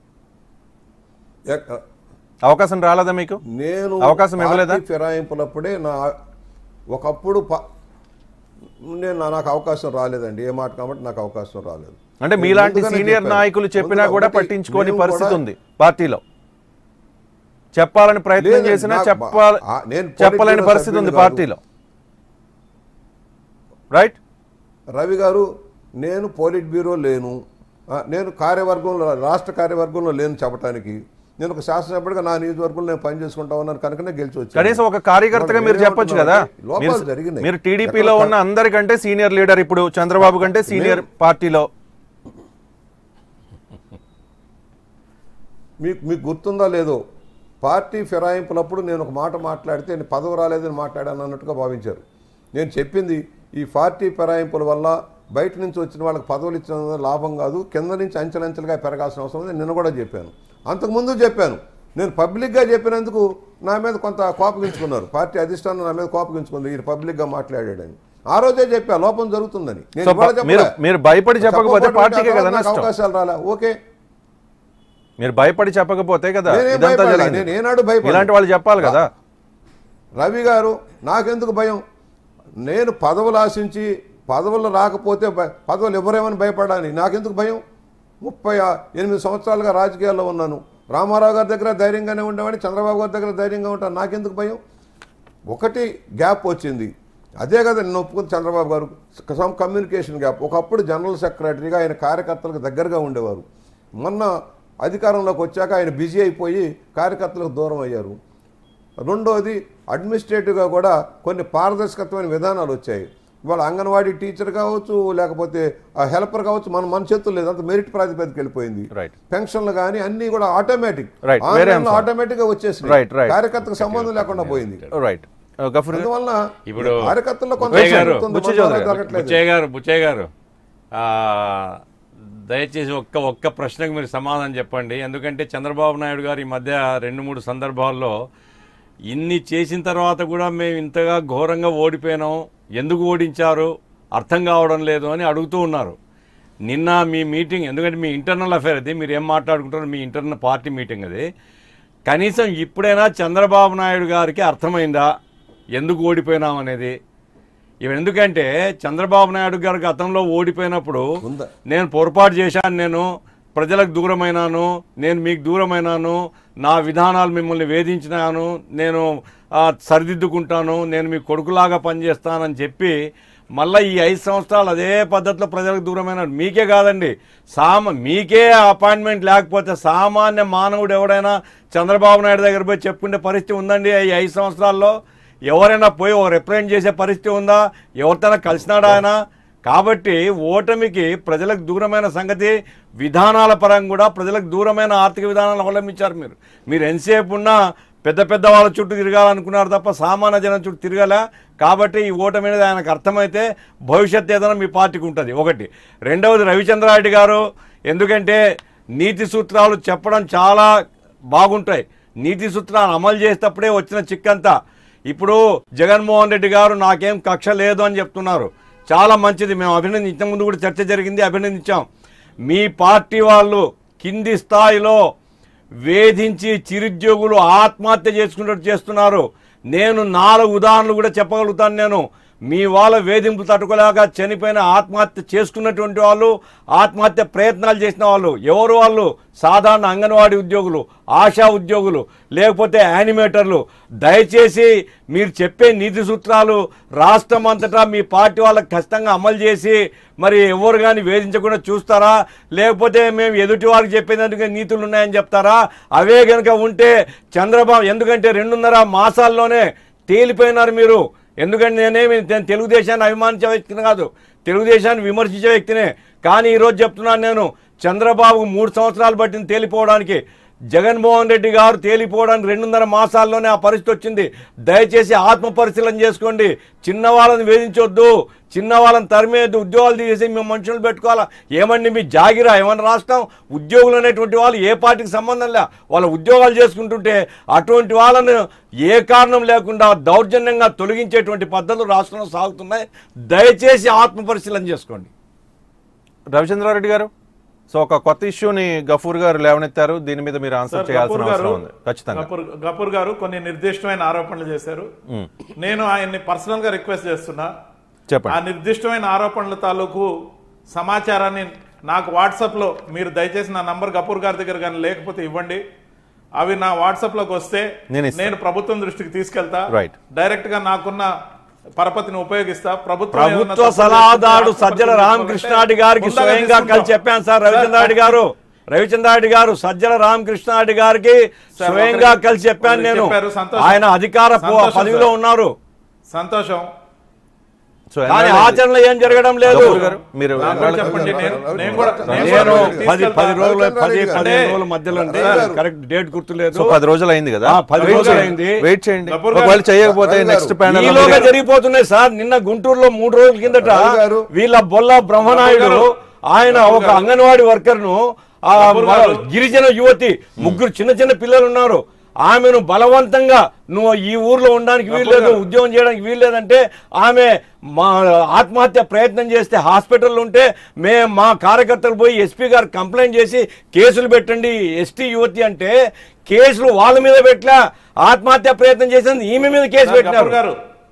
ఎక్క- అవకాశం రాలేదా మీకు నేను అవకాశం ఇవ్వలేదా? పార్టీ ఫిరాయింపులప్పుడే నా ఒకప్పుడు ప- నేను నా- నాకు అవకాశం రాలేదండి ఏ మాట కాబట్టి నాకు అవకాశం రాలేదు అంటే నేను మీలాంటి ముందుగానే సీనియర్ చెప్పాను. నాయకులు చెప్పినా ముందుగా కూడా ఒకటి పట్టించుకోని మేము పరిస్థితి కూడా- ఉంది పార్టీలో చెప్పాలని ప్రయత్నం లేదండి, చేసినా నాకు చెప్పాలి ఆ, నేను పొలిట్ చెప్పలేని బ్యూరో పరిస్థితి ఉంది సభ్యుడిని కాదు. పార్టీలో రైట్ రవి గారు నేను పోలిట్ బ్యూరో లేను ఆ, నేను కార్యవర్గంలో రాష్ట్ర కార్యవర్గంలో లేను చెప్పడానికి నేను ఒక శాసనసభ్యుడిగా నా నియోజకవర్గంలో నేను పని చేసుకుంటా ఉన్నాను కనుకనే గెలిచి వచ్చాను కనీసం ఒక కార్యకర్తగా మీరు నేనేమంటున్నాను చెప్పొచ్చు కదా అంటే లోపాలు మీరు- జరిగినాయి. మీరు టీడీపీలో ఎక్కడ- ఉన్న అందరికంటే సీనియర్ లీడర్ ఇప్పుడు చంద్రబాబు కంటే సీనియర్ పార్టీలో మీకు మీకు గుర్తుందా లేదో పార్టీ ఫిరాయింపులప్పుడు నేను ఒక మాట మాట్లాడితే నేను పదవి రాలేదని మాట్లాడాను అన్నట్టుగా భావించారు నేను చెప్పింది ఈ పార్టీ ఫిరాయింపుల వల్ల బయట నుంచి వచ్చిన వాళ్ళకి పదవులు ఇచ్చిన లాభం కాదు కింద నుంచి అంచెలంచెలుగా పెరగాల్సిన అవసరం ఉంది నిన్న కూడా చెప్పాను అంతకుముందు చెప్పాను నేను పబ్లిక్గా చెప్పినందుకు నా మీద కొంత కోపగించుకున్నారు పార్టీ అధిష్టానం నా మీద కోపగించుకుంది ఈయన పబ్లిక్గా మాట్లాడాడని ఆ రోజే చెప్పా లోపం జరుగుతుందని నేను సో ఇవాళ ప- మీరు చెప్పలే. మీరు భయపడి చెప్పకపోతే చెప్పకపోతే పార్టీకే కదా నాకు నష్టం అవకాశాలు రాలే ఓకే మీరు భయపడి చెప్పకపోతే కదా నేనేం ఇదంతా భయపడలా. జరిగింది నేను ఏనాడు భయపడలా. ఇలాంటి వాళ్ళు చెప్పాలి కదా రవి గారు నాకెందుకు భయం నేను పదవులు ఆశించి పదవులు రాకపోతే భయ- పదవులు ఎవరేమని భయపడాలి నాకెందుకు భయం ముప్పై ఆ- ఎనిమిది సంవత్సరాలుగా రాజకీయాల్లో ఉన్నాను రామారావు గారి దగ్గర ధైర్యంగానే ఉండేవాడిని చంద్రబాబు గారి దగ్గర ధైర్యంగా ఉంటాను నాకెందుకు భయం ఒకటి గ్యాప్ వచ్చింది అదే కదా నేను ఒప్పుకుంది చంద్రబాబు గారు సమ్ కమ్యూనికేషన్ గ్యాప్ ఒకప్పుడు జనరల్ సెక్రటరీగా ఆయన కార్యకర్తలకు దగ్గరగా ఉండేవారు మొన్న అధికారంలోకి వచ్చాక ఆయన బిజీ అయిపోయి కార్యకర్తలకు దూరం అయ్యారు రెండోది అడ్మినిస్ట్రేటివ్గా కూడా కొన్ని పారదర్శకత్వమైన విధానాలు వచ్చాయి ఇవాళ అంగన్వాడీ టీచర్ కావచ్చు లేకపోతే ఆ హెల్పర్ కావచ్చు మన మన చేతుల్లో లేదు అంత మెరిట్ ప్రాతిపదికకి వెళ్ళిపోయింది Right. పెన్షన్లు కానీ అన్నీ కూడా ఆటోమేటిక్ Right. వేరే అంశం. ఆటోమేటిక్ గా వచ్చేసి Right, right. కార్యకర్తకు సంబంధం లేకుండా పోయింది రైట్ గఫూర్ గారు అందువల్ల ఇప్పుడు కార్యకర్తల్లో కొంత బుచ్చయ్య గారు, జరుగుతుంది, బుచ్చయ్య కొంత చౌదరి గారు, జరగట్లేదు. బుచ్చయ్య గారు బుచ్చయ్య గారు ఆ, దయచేసి ఒక్క ఒక్క ప్రశ్నకు మీరు సమాధానం చెప్పండి ఎందుకంటే చంద్రబాబు నాయుడు గారు ఈ మధ్య రెండు మూడు సందర్భాల్లో ఇన్ని చేసిన తర్వాత కూడా మేము ఇంతగా ఘోరంగా ఓడిపోయినాం ఎందుకు ఓడించారు అర్థం కావడం లేదు అని అడుగుతూ ఉన్నారు నిన్న మీ మీటింగ్ ఎందుకంటే మీ ఇంటర్నల్ అఫేర్ అది మీరు ఏం మాట్లాడుకుంటారో మీ ఇంటర్నల్ పార్టీ మీటింగ్ అది కనీసం ఇప్పుడైనా చంద్రబాబు నాయుడు గారికి అర్థమైందా ఎందుకు ఓడిపోయినాం అనేది ఇవి ఎందుకంటే చంద్రబాబు నాయుడు గారు గతంలో ఓడిపోయినప్పుడు ఉందా? నేను పొరపాటు చేశాను నేను ప్రజలకు దూరమైనాను నేను మీకు దూరమైనాను నా విధానాలు మిమ్మల్ని వేధించినాను నేను ఆ, సరిదిద్దుకుంటాను నేను మీ కొడుకులాగా పనిచేస్తానని చెప్పి మళ్ళీ ఈ ఐదు సంవత్సరాలు అదే పద్ధతిలో ప్రజలకు దూరమైన మీకే కాదండి సామ మీకే అపాయింట్మెంట్ లేకపోతే సామాన్య మానవుడు ఎవడైనా చంద్రబాబు నాయుడు దగ్గర పోయి చెప్పుకునే పరిస్థితి ఉందండి ఈ ఐదు సంవత్సరాల్లో ఎవరైనా పోయి ఒక రిప్రజెంట్ చేసే పరిస్థితి ఉందా ఎవరితోనైనా కలిసినాడా ఆయన కాబట్టి ఓటమికి ప్రజలకు దూరమైన సంగతి విధానాల పరంగా కూడా ప్రజలకు దూరమైన ఆర్థిక విధానాలు అవలంబించారు మీరు మీరు ఎంతసేపు ఉన్నా పెద్ద పెద్ద వాళ్ళ చుట్టూ తిరగాలనుకున్నారు తప్ప సామాన్య జనం చుట్టూ తిరగలే కాబట్టి ఈ ఓటమి అనేది ఆయనకు అర్థమైతే భవిష్యత్ ఏదైనా మీ పార్టీకి ఉంటుంది ఒకటి రెండవది రవిచంద్రారెడ్డి గారు ఎందుకంటే నీతి సూత్రాలు చెప్పడం చాలా బాగుంటాయి నీతి సూత్రాలు అమలు చేసేటప్పుడే వచ్చిన చిక్కంతా ఇప్పుడు జగన్మోహన్ రెడ్డి గారు నాకేం కక్ష లేదు అని చెప్తున్నారు చాలా మంచిది మేము అభినంది ఇంత ముందు కూడా చర్చ జరిగింది అభినందించాం మీ పార్టీ వాళ్ళు కింది స్థాయిలో వేధించి చిరుద్యోగులు ఆత్మహత్య చేసుకున్నట్టు చేస్తున్నారు నేను నాలుగు ఉదాహరణలు కూడా చెప్పగలుగుతాను నేను మీ వాళ్ళ వేధింపు తట్టుకోలేక చనిపోయిన ఆత్మహత్య చేసుకున్నటువంటి వాళ్ళు ఆత్మహత్య ప్రయత్నాలు చేసిన వాళ్ళు ఎవరు వాళ్ళు సాధారణ అంగన్వాడీ ఉద్యోగులు ఆశా ఉద్యోగులు లేకపోతే యానిమేటర్లు దయచేసి మీరు చెప్పే నీతి సూత్రాలు రాష్ట్రం అంతటా మీ పార్టీ వాళ్ళకి ఖచ్చితంగా అమలు చేసి మరి ఎవరు కానీ వేధించకుండా చూస్తారా లేకపోతే మేము ఎదుటి వారికి చెప్పేందుకు నీతులు ఉన్నాయని చెప్తారా అవే కనుక ఉంటే చంద్రబాబు ఎందుకంటే రెండున్నర మాసాల్లోనే తేలిపోయినారు మీరు ఎందుకంటే నేనేమి నేను తెలుగుదేశాన్ని అభిమానించే వ్యక్తిని కాదు తెలుగుదేశాన్ని విమర్శించే వ్యక్తినే కానీ ఈరోజు చెప్తున్నాను నేను చంద్రబాబు మూడు సంవత్సరాలు పట్టింది తేలిపోవడానికి జగన్మోహన్ రెడ్డి గారు తేలిపోవడానికి రెండున్నర మాసాల్లోనే ఆ పరిస్థితి వచ్చింది దయచేసి ఆత్మ పరిశీలన చేసుకోండి చిన్నవాళ్ళని వేధించొద్దు చిన్నవాళ్ళని తరిమేది ఉద్యోగాలు తీసేసి మేము మనుషులు పెట్టుకోవాలా ఏమండి మీ జాగిరా ఏమన్నా రాష్ట్రం ఉద్యోగులు అనేటువంటి వాళ్ళు ఏ పార్టీకి సంబంధం లే వాళ్ళ ఉద్యోగాలు చేసుకుంటుంటే అటువంటి వాళ్ళను ఏ కారణం లేకుండా దౌర్జన్యంగా తొలగించేటువంటి పద్ధతులు రాష్ట్రంలో సాగుతున్నాయి దయచేసి ఆత్మ పరిశీలన చేసుకోండి రవిచంద్రారెడ్డి గారు సో ఒక కొత్త ఇష్యూని గఫూర్ గారు లేవనెత్తారు దీని మీద మీరు ఆన్సర్ సార్, చేయాల్సిన గఫూర్ అవసరం గారు ఉంది ఖచ్చితంగా గఫూర్ గఫూర్ గారు కొన్ని నిర్దిష్టమైన ఆరోపణలు చేశారు నేను ఆయన్ని పర్సనల్ గా రిక్వెస్ట్ చేస్తున్నా ఆ చెప్పండి నిర్దిష్టమైన ఆరోపణల తాలూకు సమాచారాన్ని నాకు వాట్సాప్ లో మీరు దయచేసి నా నంబర్ గపూర్ గారి దగ్గర కానీ లేకపోతే ఇవ్వండి అవి నా వాట్సాప్ లోకి వస్తే నేను ఇస్తా. నేను ప్రభుత్వం దృష్టికి తీసుకెళ్తా Right. డైరెక్ట్ గా నాకున్న పరపతిని ఉపయోగిస్తా ప్రభుత్వం ఏమన్నా ప్రభుత్వ తప్పులు సలహాదారు చేస్తే సజ్జల ఆత్మపరిశీలన రామకృష్ణారెడ్డి గారికి ఉండాలని స్వయంగా తీసుకుంటాం. కలిసి చెప్పాను సార్ రవిచంద్రారెడ్డి గారు రవిచంద్రారెడ్డి గారు సజ్జల రామకృష్ణారెడ్డి గారికి సార్, స్వయంగా ఒకరికి- కలిసి చెప్పాను నేను చెప్పారు, సంతోషం. ఆయన అధికార పో- సంతోషం, పదవిలో సార్. ఉన్నారు సంతోషం సో కానీ ఎన్నాళ్ళు- ఆచరణలో ఏం జరగడం లేదు గఫూర్ గారు మీరు నాకు ఎన్నాళ్ళు- చెప్పండి నేను నేను కూడా నేను నేను కూడా పది తీసుకెళ్తా. పది రోజులు పది రవిచంద్రారెడ్డి గారు. పదిహేను అంటే- రోజుల మధ్యలో ఉంది రవి కరెక్ట్ డేట్ గుర్తులేదు సో పది రోజులు అయింది కదా ఆ, పది వెయిట్ రోజులు చేయండి. అయింది. వెయిట్ చేయండి గఫూర్ గారు- ఒకవేళ చేయకపోతే రవి గారు, నెక్స్ట్ ప్యానల్ ఈలోగా జరిగిపోతున్నాయి సార్ నిన్న గుంటూరులో మూడు రోజుల కిందట రావు గారు. వీళ్ళ బొల్ల బ్రహ్మనాయుడు రావు గారు. ఆయన రావు ఒక గారు. అంగన్వాడి వర్కర్ ను ఆ రావు మన గారు. గిరిజన యువతి ముగ్గురు చిన్న చిన్న పిల్లలు ఉన్నారు ఆమెను బలవంతంగా నువ్వు ఈ ఊర్లో ఉండడానికి వీల్లేదు గారు. ఉద్యోగం చేయడానికి వీల్లేదంటే ఆమె మా ఆత్మహత్య ప్రయత్నం చేస్తే హాస్పిటల్లో ఉంటే మేము మా కార్యకర్తలు పోయి ఎస్పీ గారు కంప్లైంట్ చేసి కేసులు పెట్టండి ఎస్టీ యువతి అంటే కేసులు వాళ్ళ మీద పెట్టలా ఆత్మహత్య ప్రయత్నం చేసింది ఈమె మీద కేసు సార్, గఫూర్ పెట్టినారు గారు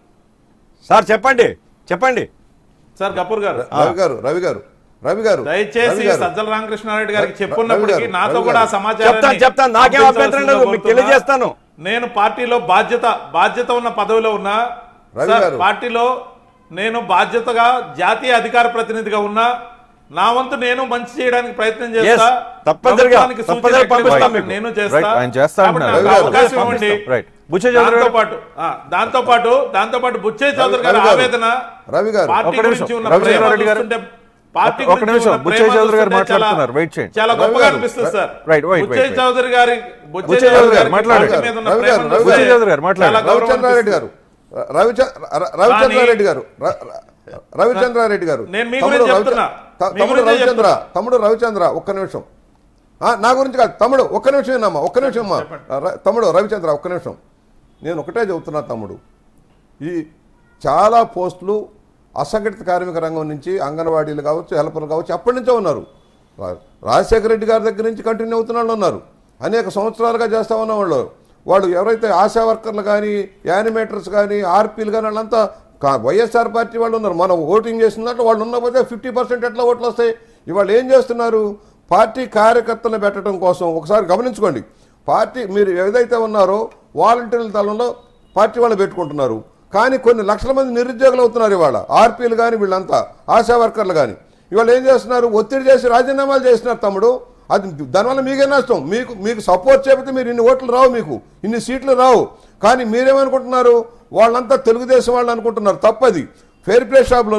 సార్ చెప్పండి చెప్పండి సార్ గపూర్ గారు రవి గారు రవి గారు రవి గారు దయచేసి రవి గారు. సజ్జల రామకృష్ణారెడ్డి గారికి రవి చెప్పున్నప్పటికీ గారు, నాతో రవి కూడా ఆ గారు. సమాచారం చెప్తాను, చెప్తాను. నాకేం అభ్యంతరం లేదు. మీకు తెలియజేస్తాను. నేను పార్టీలో బాధ్యత బాధ్యత ఉన్న పదవిలో ఉన్నా రవి సార్, గారు. పార్టీలో నేను బాధ్యతగా జాతీయ అధికార ప్రతినిధిగా ఉన్నా నా వంతు నేను మంచి చేయడానికి ప్రయత్నం చేస్తా Yes, తప్పనిసరిగా, ప్రభుత్వానికి సూచన తప్పనిసరిగా ఎక్కడ పంపిస్తాం ఇవ్వాలో మీకు. నేను Right, చేస్తా ఆయన చేస్తా కాబట్టి అంటున్నారు. నాకు రవి గారు, అవకాశం ఇవ్వండి Right. బుచ్చయ్య చౌదరి దాంతో గారు. పాటు ఆ, దాంతో పాటు దాంతో పాటు బుచ్చయ్య చౌదరి గారి రవి గారు. ఆవేదన రవి గారు. పార్టీ ఒక్క నిమిషం. గురించి ఉన్న రవి ప్రేమ రెడ్డి గారు. చూస్తుంటే పార్టీ ఒక్క గురించి నిమిషం. ఉన్న బుచ్చయ్య ప్రేమ చౌదరి గారు చూస్తుంటే చాలా- మాట్లాడుతున్నారు. Wait చేయండి. చాలా రవి గొప్పగా గారు. అనిపిస్తుంది sir Right, wait, wait, Butchaiah wait. Chowdary గారి బుచ్చయ్య చౌదరి గారు మాట్లాడండి. పార్టీ మీద ఉన్న రవి గారు, ప్రేమను రవి చూస్తే బుచ్చయ్య చౌదరి గారు మాట్లాడండి. చాలా గౌరవం రవిచంద్రారెడ్డి గారు రవిచ- ర- రవిచంద్రారెడ్డి గారు ర- ర- రవిచంద్రారెడ్డి గారు నేను మీ తమ్ముడు గురించి రవిచ- చెప్తున్నా. త- మీ తమ్ముడు గురించే రవిచంద్ర చెప్తున్నా. తమ్ముడు రవిచంద్ర ఒక్క నిమిషం ఆ, నా గురించి కాదు తమ్ముడు ఒక్క నిమిషం విన్నమ్మా ఒక్క నిమిషం అమ్మా ర- తమ్ముడు రవిచంద్ర ఒక్క నిమిషం నేను ఒకటే చెబుతున్నా తమ్ముడు ఈ చాలా పోస్టులు అసంఘటిత కార్మిక రంగం నుంచి అంగన్వాడీలు కావచ్చు హెల్పర్లు కావచ్చు అప్పటి నుంచే ఉన్నారు రా- రాజశేఖర రెడ్డి గారి దగ్గర నుంచి కంటిన్యూ అవుతున్న వాళ్ళు ఉన్నారు అనేక సంవత్సరాలుగా చేస్తా ఉన్న వాళ్ళు వాళ్ళు ఎవరైతే ఆశా వర్కర్లు కానీ యానిమేటర్స్ కానీ ఆర్పీలు కానీ వాళ్ళంతా కా- వైఎస్ఆర్ పార్టీ వాళ్ళు ఉన్నారు మనం ఓటింగ్ చేసిన దాంట్లో వాళ్ళు ఉన్నపోతే ఫిఫ్టీ పర్సెంట్ ఎట్లా ఓట్లు వస్తాయి ఇవాళ ఏం చేస్తున్నారు పార్టీ కార్యకర్తలను పెట్టడం కోసం ఒకసారి గమనించుకోండి పార్టీ మీరు ఏదైతే ఉన్నారో వాలంటీర్ల తలంలో పార్టీ వాళ్ళు పెట్టుకుంటున్నారు కానీ కొన్ని లక్షల మంది నిరుద్యోగులు అవుతున్నారు ఇవాళ ఆర్పీలు కానీ వీళ్ళంతా ఆశా వర్కర్లు కానీ ఇవాళ ఏం చేస్తున్నారు ఒత్తిడి చేసి రాజీనామాలు చేస్తున్నారు తమ్ముడు అది దానివల్ల మీకే నష్టం మీకు మీకు సపోర్ట్ చేయకపోతే మీరు ఇన్ని ఓట్లు రావు మీకు ఇన్ని సీట్లు రావు కానీ మీరేమనుకుంటున్నారు వాళ్ళంతా తెలుగుదేశం వాళ్ళు అనుకుంటున్నారు తప్పది ఫెయిర్ ప్లే షాపులు ఉన్నాయి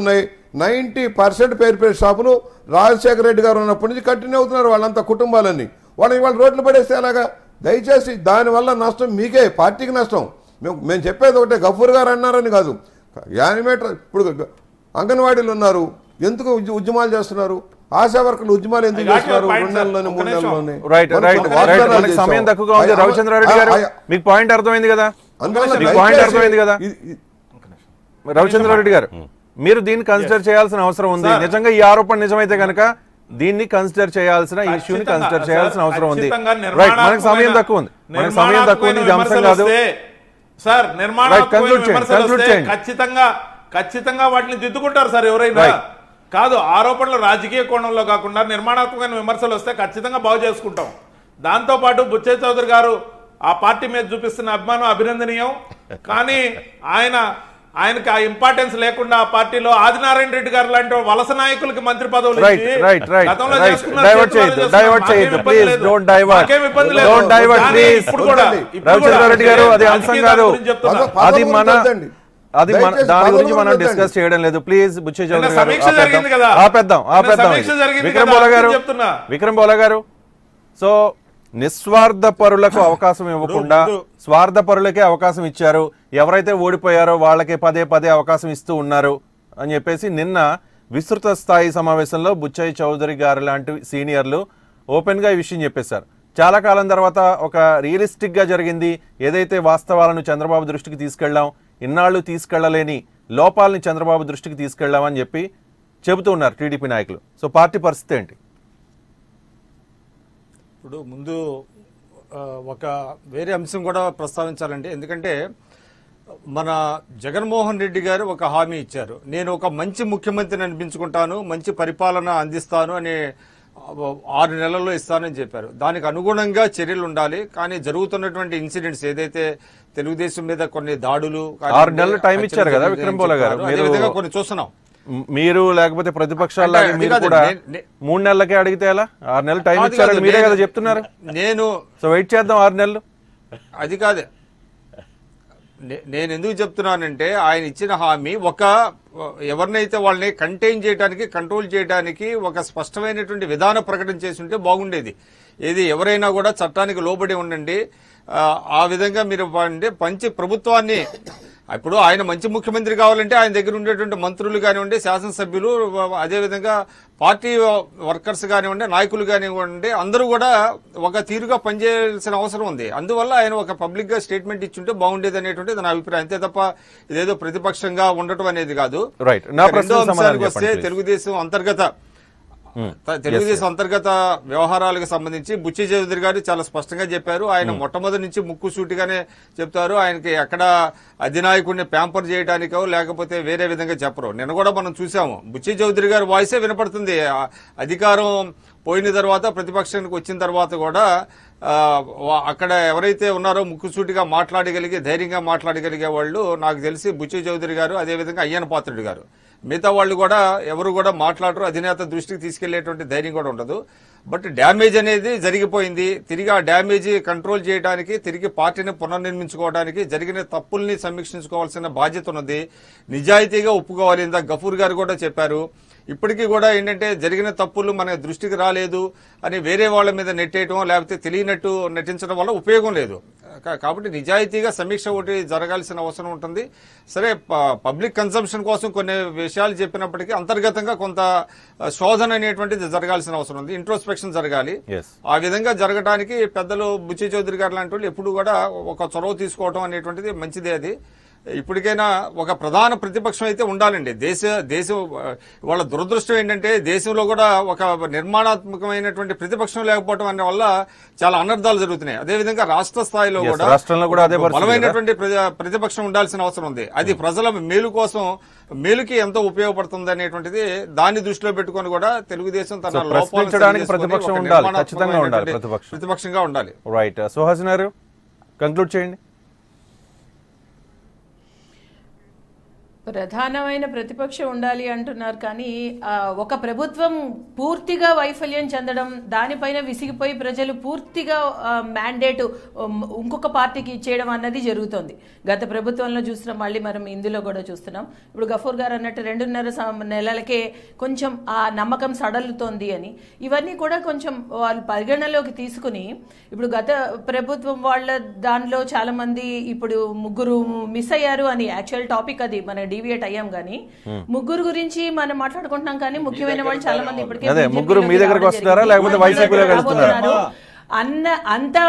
నైంటీ పర్సెంట్ పేరు పేరు షాపులు రాజశేఖర రెడ్డి గారు ఉన్నప్పటి నుంచి కంటిన్యూ అవుతున్నారు వాళ్ళంతా కుటుంబాలన్నీ వాళ్ళని ఇవాళ రోడ్లు పడేస్తే ఎలాగా దయచేసి దానివల్ల నష్టం మీకే పార్టీకి నష్టం మేము మేము చెప్పేది ఒకటే గఫూర్ గారు అన్నారని కాదు యానిమేటర్ ఇప్పుడు అంగన్వాడీలు ఉన్నారు ఎందుకు ఉద్య- ఉద్యమాలు చేస్తున్నారు ఆశా వర్కర్లు ఉద్యమాలు ఎందుకు I got your చేస్తున్నారు point, రెండు sir. నెలల్లోనే ఒక్క మూడు నిమిషం. నెలల్లోనే రైట్ మనం రైట్ వాగ్దానాలు రైట్ మనకి చేశాం. సమయం తక్కువగా ఉంది అయ్య- రవిచంద్రారెడ్డి గారు అయ్య- మీకు పాయింట్ అర్థమైంది కదా అందువల్ల మీకు పాయింట్ దయచేసి అర్థమైంది కదా ఇది- ఇది- రవిచంద్రారెడ్డి గారు మీరు దీన్ని కన్సిడర్ చేయాల్సిన అవసరం ఉంది సార్. నిజంగా ఈ ఆరోపణ నిజమైతే కనుక దీన్ని కన్సిడర్ చేయాల్సిన ఇష్యూని ఖచ్చితంగా, కన్సిడర్ చేయాల్సిన సార్, అవసరం ఉంది ఖచ్చితంగా రైట్ మనకి సమయం నిర్మాణాత్మకమైన- తక్కువ ఉంది మనకి సమయం తక్కువ ఉంది ఇది అంశం విమర్శలు కాదు వస్తే, సార్ Right, నిర్మాణాత్మకమైన conclude చేయండి, విమర్శలు conclude వస్తే చేయండి. ఖచ్చితంగా ఖచ్చితంగా వాటిని దిద్దుకుంటారు సార్ ఎవరైనా Right. కాదు ఆరోపణలు రాజకీయ కోణంలో కాకుండా నిర్మాణాత్మకమైన విమర్శలు వస్తే ఖచ్చితంగా బాగు చేసుకుంటాం దాంతో పాటు బుచ్చయ్య చౌదరి గారు ఆ పార్టీ మీద చూపిస్తున్న అభిమానం అభినందనీయం కానీ ఆయన ఆయనకి ఆ ఇంపార్టెన్స్ లేకుండా ఆ పార్టీలో ఆదినారాయణ రెడ్డి గారు లాంటి వలస నాయకులకి మంత్రి పదవులు రైట్ ఇచ్చి రైట్ రైట్ గతంలో రైట్ చేసుకున్నారు, డైవర్ట్ చేతులారా చేయొద్దు చేస్తున్నారు. డైవర్ట్ మాకేం చేయొద్దు ఇబ్బంది ప్లీజ్ లేదు. డోంట్ డైవర్ట్ మాకేం ఇబ్బంది లేదు. డోంట్ డైవర్ట్ కానీ ప్లీజ్ ఇప్పుడు కూడా వద్దండి. ఇప్పుడు కూడా రవిచంద్రారెడ్డి గారు అది అంశం రాజకీయ కాదు దాని గురించి చెప్తున్నా. పద- అది పదవులు మన వద్దండి. అది మన దయచేసి దాని గురించి పదవులు మనం వద్దండి. డిస్కస్ చేయడం లేదు ప్లీజ్ బుచ్చే చౌదరి నిన్న గారు సమీక్ష ఆపేద్దాం. జరిగింది కదా. ఆపేద్దాం నిన్న ఆపేద్దాం సమీక్ష ఇది. జరిగింది విక్రమ్ కదా, బోలా అందుకే గారు చెప్తున్నా. విక్రమ్ బోలా గారు సో నిస్వార్థ పరులకు అవకాశం ఇవ్వకుండా స్వార్థ పరులకే అవకాశం ఇచ్చారు ఎవరైతే ఓడిపోయారో వాళ్ళకే పదే పదే అవకాశం ఇస్తూ ఉన్నారు అని చెప్పేసి నిన్న విస్తృత స్థాయి సమావేశంలో బుచ్చయ్య చౌదరి గారు లాంటి సీనియర్లు ఓపెన్గా ఈ విషయం చెప్పేశారు చాలా కాలం తర్వాత ఒక రియలిస్టిక్గా జరిగింది ఏదైతే వాస్తవాలను చంద్రబాబు దృష్టికి తీసుకెళ్ళాం ఇన్నాళ్ళు తీసుకెళ్లలేని లోపాలని చంద్రబాబు దృష్టికి తీసుకెళ్ళామని చెప్పి చెబుతూ ఉన్నారు టీడీపీ నాయకులు సో పార్టీ పరిస్థితి ఏంటి ఇప్పుడు ముందు ఆ, ఒక వేరే అంశం కూడా ప్రస్తావించాలండి ఎందుకంటే మన జగన్మోహన్ రెడ్డి గారు ఒక హామీ ఇచ్చారు నేను ఒక మంచి ముఖ్యమంత్రిని అనిపించుకుంటాను మంచి పరిపాలన అందిస్తాను అని ఆరు నెలల్లో ఇస్తానని చెప్పారు దానికి అనుగుణంగా చర్యలు ఉండాలి కానీ జరుగుతున్నటువంటి ఇన్సిడెంట్స్ ఏదైతే తెలుగుదేశం మీద కొన్ని దాడులు ఆరు నెలలు టైం ఇచ్చారు కదా విక్రమ్ బోలా గారు. అదే మీరు- విధంగా కొన్ని చూస్తున్నాం మ్- మీరు లేకపోతే ప్రతిపక్షాలు అంటే లాగే అది మీరు కాదు, కూడా నే- నే- మూడు నెలలకే అడిగితే ఎలా ఆరు నెలలు టైం కాదు ఇచ్చారని కాదు, మీరే కదా నేను- చెప్తున్నారు నేను సో వెయిట్ చేద్దాం ఆరు నెలలు అది కాదు నే- నేను ఎందుకు చెప్తున్నానంటే ఆయన ఇచ్చిన హామీ ఒక ఎవరినైతే వాళ్ళని కంటైన్ చేయడానికి కంట్రోల్ చేయడానికి ఒక స్పష్టమైనటువంటి విధాన ప్రకటన చేసి ఉంటే బాగుండేది ఏది ఎవరైనా కూడా చట్టానికి లోబడి ఉండండి ఆ, ఆ విధంగా మీరు అంటే పంచి ప్రభుత్వాన్ని ఇప్పుడు ఆయన మంచి ముఖ్యమంత్రి కావాలంటే ఆయన దగ్గర ఉండేటువంటి మంత్రులు కానివ్వండి శాసనసభ్యులు అదేవిధంగా పార్టీ వర్కర్స్ కానివ్వండి నాయకులు కానివ్వండి అందరూ కూడా ఒక తీరుగా పనిచేయాల్సిన అవసరం ఉంది అందువల్ల ఆయన ఒక పబ్లిక్ గా స్టేట్మెంట్ ఇచ్చుంటే బాగుండేది అనేటువంటిది నా అభిప్రాయం అంతే తప్ప ఇదేదో ప్రతిపక్షంగా ఉండటం అనేది కాదు Right. నా ఇక రెండో ప్రశ్నకు సమాధానం అంశానికి వస్తే చెప్పండి, please. తెలుగుదేశం అంతర్గత త- తెలుగుదేశం అంతర్గత వ్యవహారాలకు సంబంధించి బుచ్చి చౌదరి గారు చాలా స్పష్టంగా చెప్పారు ఆయన మొట్టమొదటి నుంచి ముక్కు సూటిగానే చెప్తారు ఆయనకి ఎక్కడ అధినాయకుడిని ప్యాంపర్ చేయడానికో లేకపోతే వేరే విధంగా చెప్పరు నిన్న కూడా మనం చూసాము బుచ్చి చౌదరి గారి వాయిసే వినపడుతుంది ఆ అధికారం పోయిన తర్వాత ప్రతిపక్షానికి వచ్చిన తర్వాత కూడా ఆ, వా- అక్కడ ఎవరైతే ఉన్నారో ముక్కుసూటిగా మాట్లాడగలిగి ధైర్యంగా మాట్లాడగలిగే వాళ్ళు నాకు తెలిసి బుచ్చి చౌదరి గారు అదేవిధంగా అయ్యన పాత్రుడు గారు మిగతా వాళ్ళు కూడా ఎవరు కూడా మాట్లాడరు అధినేత దృష్టికి తీసుకెళ్లేటువంటి ధైర్యం కూడా ఉండదు బట్ డ్యామేజ్ అనేది జరిగిపోయింది తిరిగి ఆ డ్యామేజ్ కంట్రోల్ చేయడానికి తిరిగి పార్టీని పునర్నిర్మించుకోవడానికి జరిగిన తప్పుల్ని సమీక్షించుకోవాల్సిన బాధ్యత ఉన్నది నిజాయితీగా ఒప్పుకోవాలి ఇందా గఫూర్ గారు కూడా చెప్పారు ఇప్పటికీ కూడా ఏంటంటే జరిగిన తప్పులు మన దృష్టికి రాలేదు అని వేరే వాళ్ళ మీద నెట్టేయటం లేకపోతే తెలియనట్టు నటించడం వల్ల ఉపయోగం లేదు కా- కాబట్టి నిజాయితీగా సమీక్ష ఒకటి జరగాల్సిన అవసరం ఉంటుంది సరే ప- పబ్లిక్ కన్సంప్షన్ కోసం కొన్ని విషయాలు చెప్పినప్పటికీ అంతర్గతంగా కొంత ఆ, శోధన అనేటువంటిది జరగాల్సిన అవసరం ఉంది ఇంట్రోస్పెక్షన్ జరగాలి ఎస్ ఆ విధంగా జరగడానికి పెద్దలు బుచ్చి చౌదరి గారు లాంటి వాళ్ళు ఎప్పుడు కూడా ఒక చొరవ తీసుకోవడం అనేటువంటిది మంచిదే అది ఇప్పటికైనా ఒక ప్రధాన ప్రతిపక్షం అయితే ఉండాలండి దేశ దేశం ఆ, వాళ్ళ దురదృష్టం ఏంటంటే దేశంలో కూడా ఒక నిర్మాణాత్మకమైనటువంటి ప్రతిపక్షం లేకపోవడం అనే వల్ల చాలా అనర్థాలు జరుగుతున్నాయి అదేవిధంగా రాష్ట్ర స్థాయిలో Yes, కూడా రాష్ట్రంలో కూడా అదే పరిస్థితి బలమైనటువంటి ప్రజా- ప్రతిపక్షం ఉండాల్సిన అవసరం ఉంది అది ప్రజల మేలు కోసం మేలుకి ఎంతో ఉపయోగపడుతుంది అనేటువంటిది దాన్ని దృష్టిలో పెట్టుకొని కూడా తెలుగుదేశం తన So, లోపాలను ప్రశ్నించడానికి సరిచేసుకొని ప్రతిపక్షం ఒక ఉండాలి. ఖచ్చితంగా ఉండాలి నిర్మాణాత్మకమైనటువంటి ప్రతిపక్షం. ప్రతిపక్షంగా ఉండాలి రైట్ సుహాసిన్ గారు కంక్లూడ్ చేయండి ప్రధానమైన ప్రతిపక్షం ఉండాలి అంటున్నారు కానీ ఆ, ఒక ప్రభుత్వం పూర్తిగా వైఫల్యం చెందడం దానిపైన విసిగిపోయి ప్రజలు పూర్తిగా మ్యాండేట్ ఇంకొక పార్టీకి ఇచ్చేయడం అన్నది జరుగుతోంది గత ప్రభుత్వంలో చూస్తున్నాం మళ్ళీ మనం ఇందులో కూడా చూస్తున్నాం ఇప్పుడు గఫూర్ గారు అన్నట్టు రెండున్నర సం- నెలలకే కొంచెం ఆ నమ్మకం సడలుతోంది అని ఇవన్నీ కూడా కొంచెం వాళ్ళు పరిగణలోకి తీసుకుని ఇప్పుడు గత ప్రభుత్వం వాళ్ళ దానిలో చాలా మంది ఇప్పుడు ముగ్గురు మిస్ అయ్యారు అని యాక్చువల్ టాపిక్ అది మన డివియేట్ అయ్యాం కానీ ముగ్గురు గురించి మనం మాట్లాడుకుంటున్నాం కానీ ముఖ్యమైన వాళ్ళు చాలా మంది ఇప్పటికే అదే, BJP ముగ్గురు మీ లోకి దగ్గరకు రావడం వస్తున్నారా? జరిగింది. లేకపోతే మన వైసీపీలోకి దగ్గరకు వెళ్తున్నారా? రాబోతున్నారు. అన్న అంత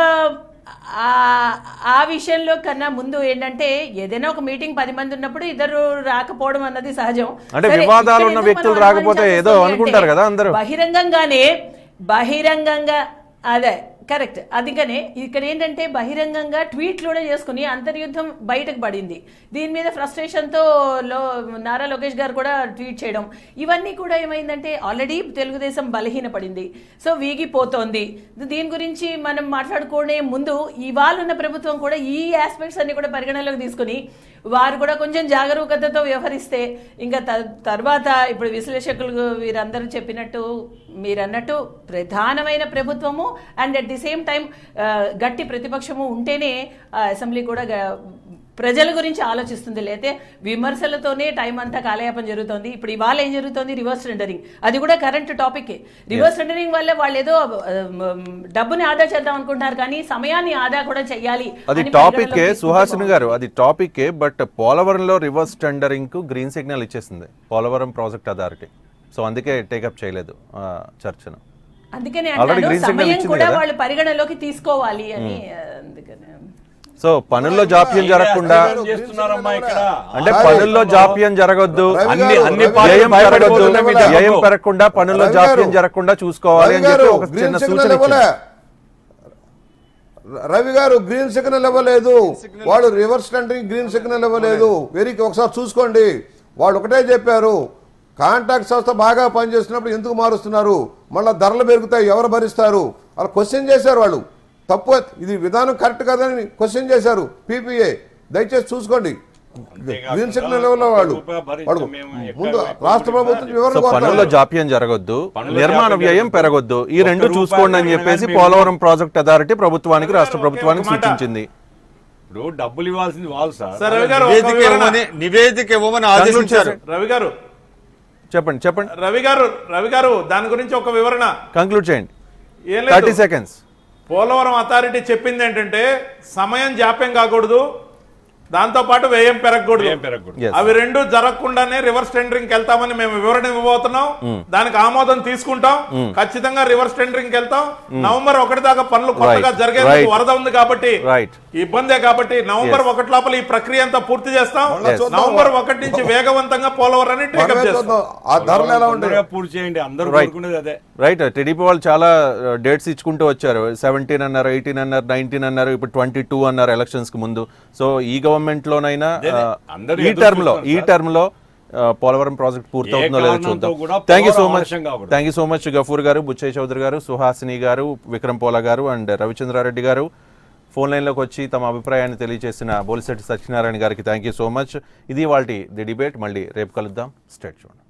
ఆ- ఆ విషయంలో కన్నా ముందు ఏంటంటే ఏదైనా ఒక మీటింగ్ పది మంది ఉన్నప్పుడు ఇద్దరు రాకపోవడం అన్నది సహజం అంటే సరే, వివాదాలు ఇక్కడ ఉన్న ఎందుకు వ్యక్తులు మనం రాకపోతే అనుమానించాల్సి ఏదో వస్తుంది అనుకుంటారు అంటే కదా అందరూ. బహిరంగంగానే బహిరంగంగా అదే కరెక్ట్ అందుకనే ఇక్కడ ఏంటంటే బహిరంగంగా ట్వీట్లోనే చేసుకుని అంతర్యుద్ధం బయటకు పడింది దీని మీద ఫ్రస్ట్రేషన్తో లో నారా లోకేష్ గారు కూడా ట్వీట్ చేయడం ఇవన్నీ కూడా ఏమైందంటే ఆల్రెడీ తెలుగుదేశం బలహీనపడింది సో వీగిపోతోంది దీని గురించి మనం మాట్లాడుకునే ముందు ఇవాళ ఉన్న ప్రభుత్వం కూడా ఈ ఆస్పెక్ట్స్ అన్ని కూడా పరిగణలోకి తీసుకుని వారు కూడా కొంచెం జాగరూకతతో వ్యవహరిస్తే ఇంకా త- తర్వాత ఇప్పుడు విశ్లేషకులు వీరందరూ చెప్పినట్టు మీరన్నట్టు ప్రధానమైన ప్రభుత్వము and at the same time గట్టి ప్రతిపక్షము ఉంటేనే ఆ, అసెంబ్లీ కూడా గ- ప్రజల గురించి ఆలోచిస్తుంది లేతే విమర్శలతోనే టైం అంతా కాలయాపన జరుగుతుంది ఇప్పుడు ఇవాళ ఏం జరుగుతుంది రివర్స్ టెండరింగ్ అది కూడా కరెంట్ టాపిక్ రివర్స్ టెండరింగ్ వల్ల వాళ్ళు ఏదో ఆ, మ్, డబ్బుని ఆదా చేద్దాం అనుకుంటున్నారు కానీ సమయాన్ని ఆదా కూడా చెయ్యాలి అది అని టాపిక్ పరిగణలోకి తీసుకుంటే సుహాసిని గారు అది టాపిక్ బట్ పోలవరంలో రివర్స్ టెండరింగ్ కు గ్రీన్ సిగ్నల్ ఇచ్చేసింది పోలవరం ప్రాజెక్ట్ అథారిటీ సో అందుకే టేకప్ చేయలేదు ఆ, చర్చను అందుకనే Already అంటాను green signal సమయం ఇచ్చింది కూడా కదా? వాళ్ళు పరిగణలోకి తీసుకోవాలి అని అందుకనే సో పనుల్లో జాప్యం జరగకుండా ఏం చేస్తున్నారమ్మా ఇక్కడ అంటే రవి పనుల్లో జాప్యం జరగొద్దు రవి అన్ని గారు, అన్ని రవి వ్యయం గారు, పెరగొద్దు భయపడిపోతున్న మీద వ్యయం హక్కు. పెరగకుండా పనుల్లో రవి జాప్యం గారు, జరగకుండా చూసుకోవాలి రవి అని గారు చెప్పి ఒక గ్రీన్ చిన్న సిగ్నల్ సూచన ఇవ్వలే ఇచ్చింది రవి గారు గ్రీన్ సిగ్నల్ ఇవ్వలేదు వాడు రివర్స్ టెండరింగ్ గ్రీన్ సిగ్నల్ ఇవ్వలేదు వెరికి ఒకసారి చూసుకోండి వాళ్ళు ఒకటే చెప్పారు కాంట్రాక్ట్ సంస్థ బాగా పనిచేస్తున్నప్పుడు ఎందుకు మారుస్తున్నారు మళ్ళీ ధరలు పెరుగుతాయి ఎవరు భరిస్తారు అలా క్వశ్చన్ చేశారు వాళ్ళు తప్పు ఇది విధానం కరెక్ట్ కాదని క్వశ్చన్ చేశారు పీపీఏ దయచేసి చూసుకోండి గ్రీన్ సిగ్నల్ లెవెల్లో వాళ్ళు వాడు ముందు రాష్ట్ర ప్రభుత్వం సో వివరణ పనుల్లో కోరుతారు. జాప్యం జరగొద్దు పనుల్లో నిర్మాణ జాప్యం వ్యయం జరగొద్దు. పెరగొద్దు ఈ ఒక్క రెండు రూపాయి చూసుకోండి అని పెరిగినా చెప్పేసి కానీ పోలవరం ప్రాజెక్ట్ అథారిటీ ప్రభుత్వానికి రాష్ట్ర ఒకే ప్రభుత్వానికి ఒక మాట. సూచించింది ఇప్పుడు డబ్బులు ఇవ్వాల్సింది వాళ్ళు సార్ సార్ రవి గారు ఒక నివేదిక వివరణ. ఇవ్వమని నివేదిక ఇవ్వమని ఆదేశించారు రవి గారు చెప్పండి చెప్పండి రవి గారు రవి గారు దాని గురించి ఒక వివరణ కంక్లూడ్ చేయండి ఏం థర్టీ లేదు సెకండ్స్ పోలవరం అథారిటీ చెప్పింది ఏంటంటే సమయం జాప్యం కాకూడదు దాంతో పాటు వ్యయం పెరగకూడదు వ్యయం పెరగకూడదు. Yes. అవి రెండు జరగకుండానే రివర్స్ టెండరింగ్ వెళ్తామని మేము వివరణ ఇవ్వబోతున్నాం దానికి ఆమోదం తీసుకుంటాం ఖచ్చితంగా రివర్స్ టెండరింగ్ వెళ్తాం నవంబర్ ఒకటి దాకా పనులు కొత్తగా Right. జరిగేందుకు Right. వరద ఉంది కాబట్టి Right. ఇబ్బందే కాబట్టి నవంబర్ Yes. ఒకటి లోపల ఈ ప్రక్రియ అంతా పూర్తి చేస్తాం మళ్ళా చూద్దాం. నవంబర్ ఒకటి నుంచి వేగవంతంగా పోలవరాన్ని టేకప్ మనమే చేస్తాం చూద్దాం. ఆ ధరలు ఎలా ఉంటాయి తొందరగా పూర్తి చేయండి అందరూ Right. కోరుకునేది అదే రైట్ టీడీపీ వాళ్ళు చాలా డేట్స్ ఇచ్చుకుంటూ వచ్చారు సెవెంటీన్ అన్నారు ఎయిటీన్ అన్నారు నైన్టీన్ అన్నారు ఇప్పుడు ట్వంటీ టూ అన్నారు ఎలక్షన్స్ కి ముందు సో ఈ గవర్నమెంట్ లోనైనా అదే, ఆ, అందరూ ఈ ఎదురు టర్మ్ లో చూస్తున్నారు ఈ సార్. టర్మ్ లో ఆ, పోలవరం ప్రాజెక్ట్ పూర్తి ఏ అవుతుందో లేదో కారణంతో చూద్దాం కూడా thank you so Polavaram much ఆలస్యం కాకూడదు. Thank you so much Ghafoor గారు బుచ్చయ్య చౌదరి గారు సుహాసిని గారు విక్రమ్ పోలా గారు అండ్ రవిచంద్రారెడ్డి గారు ఫోన్ లైన్లోకి వచ్చి తమ అభిప్రాయాన్ని తెలియజేసిన బోలిశెట్టి సత్యనారాయణ గారికి థ్యాంక్ యూ సో మచ్ ఇది వాళ్ళ ది డిబేట్ మళ్ళీ రేపు కలుద్దాం స్టేట్ చూడండి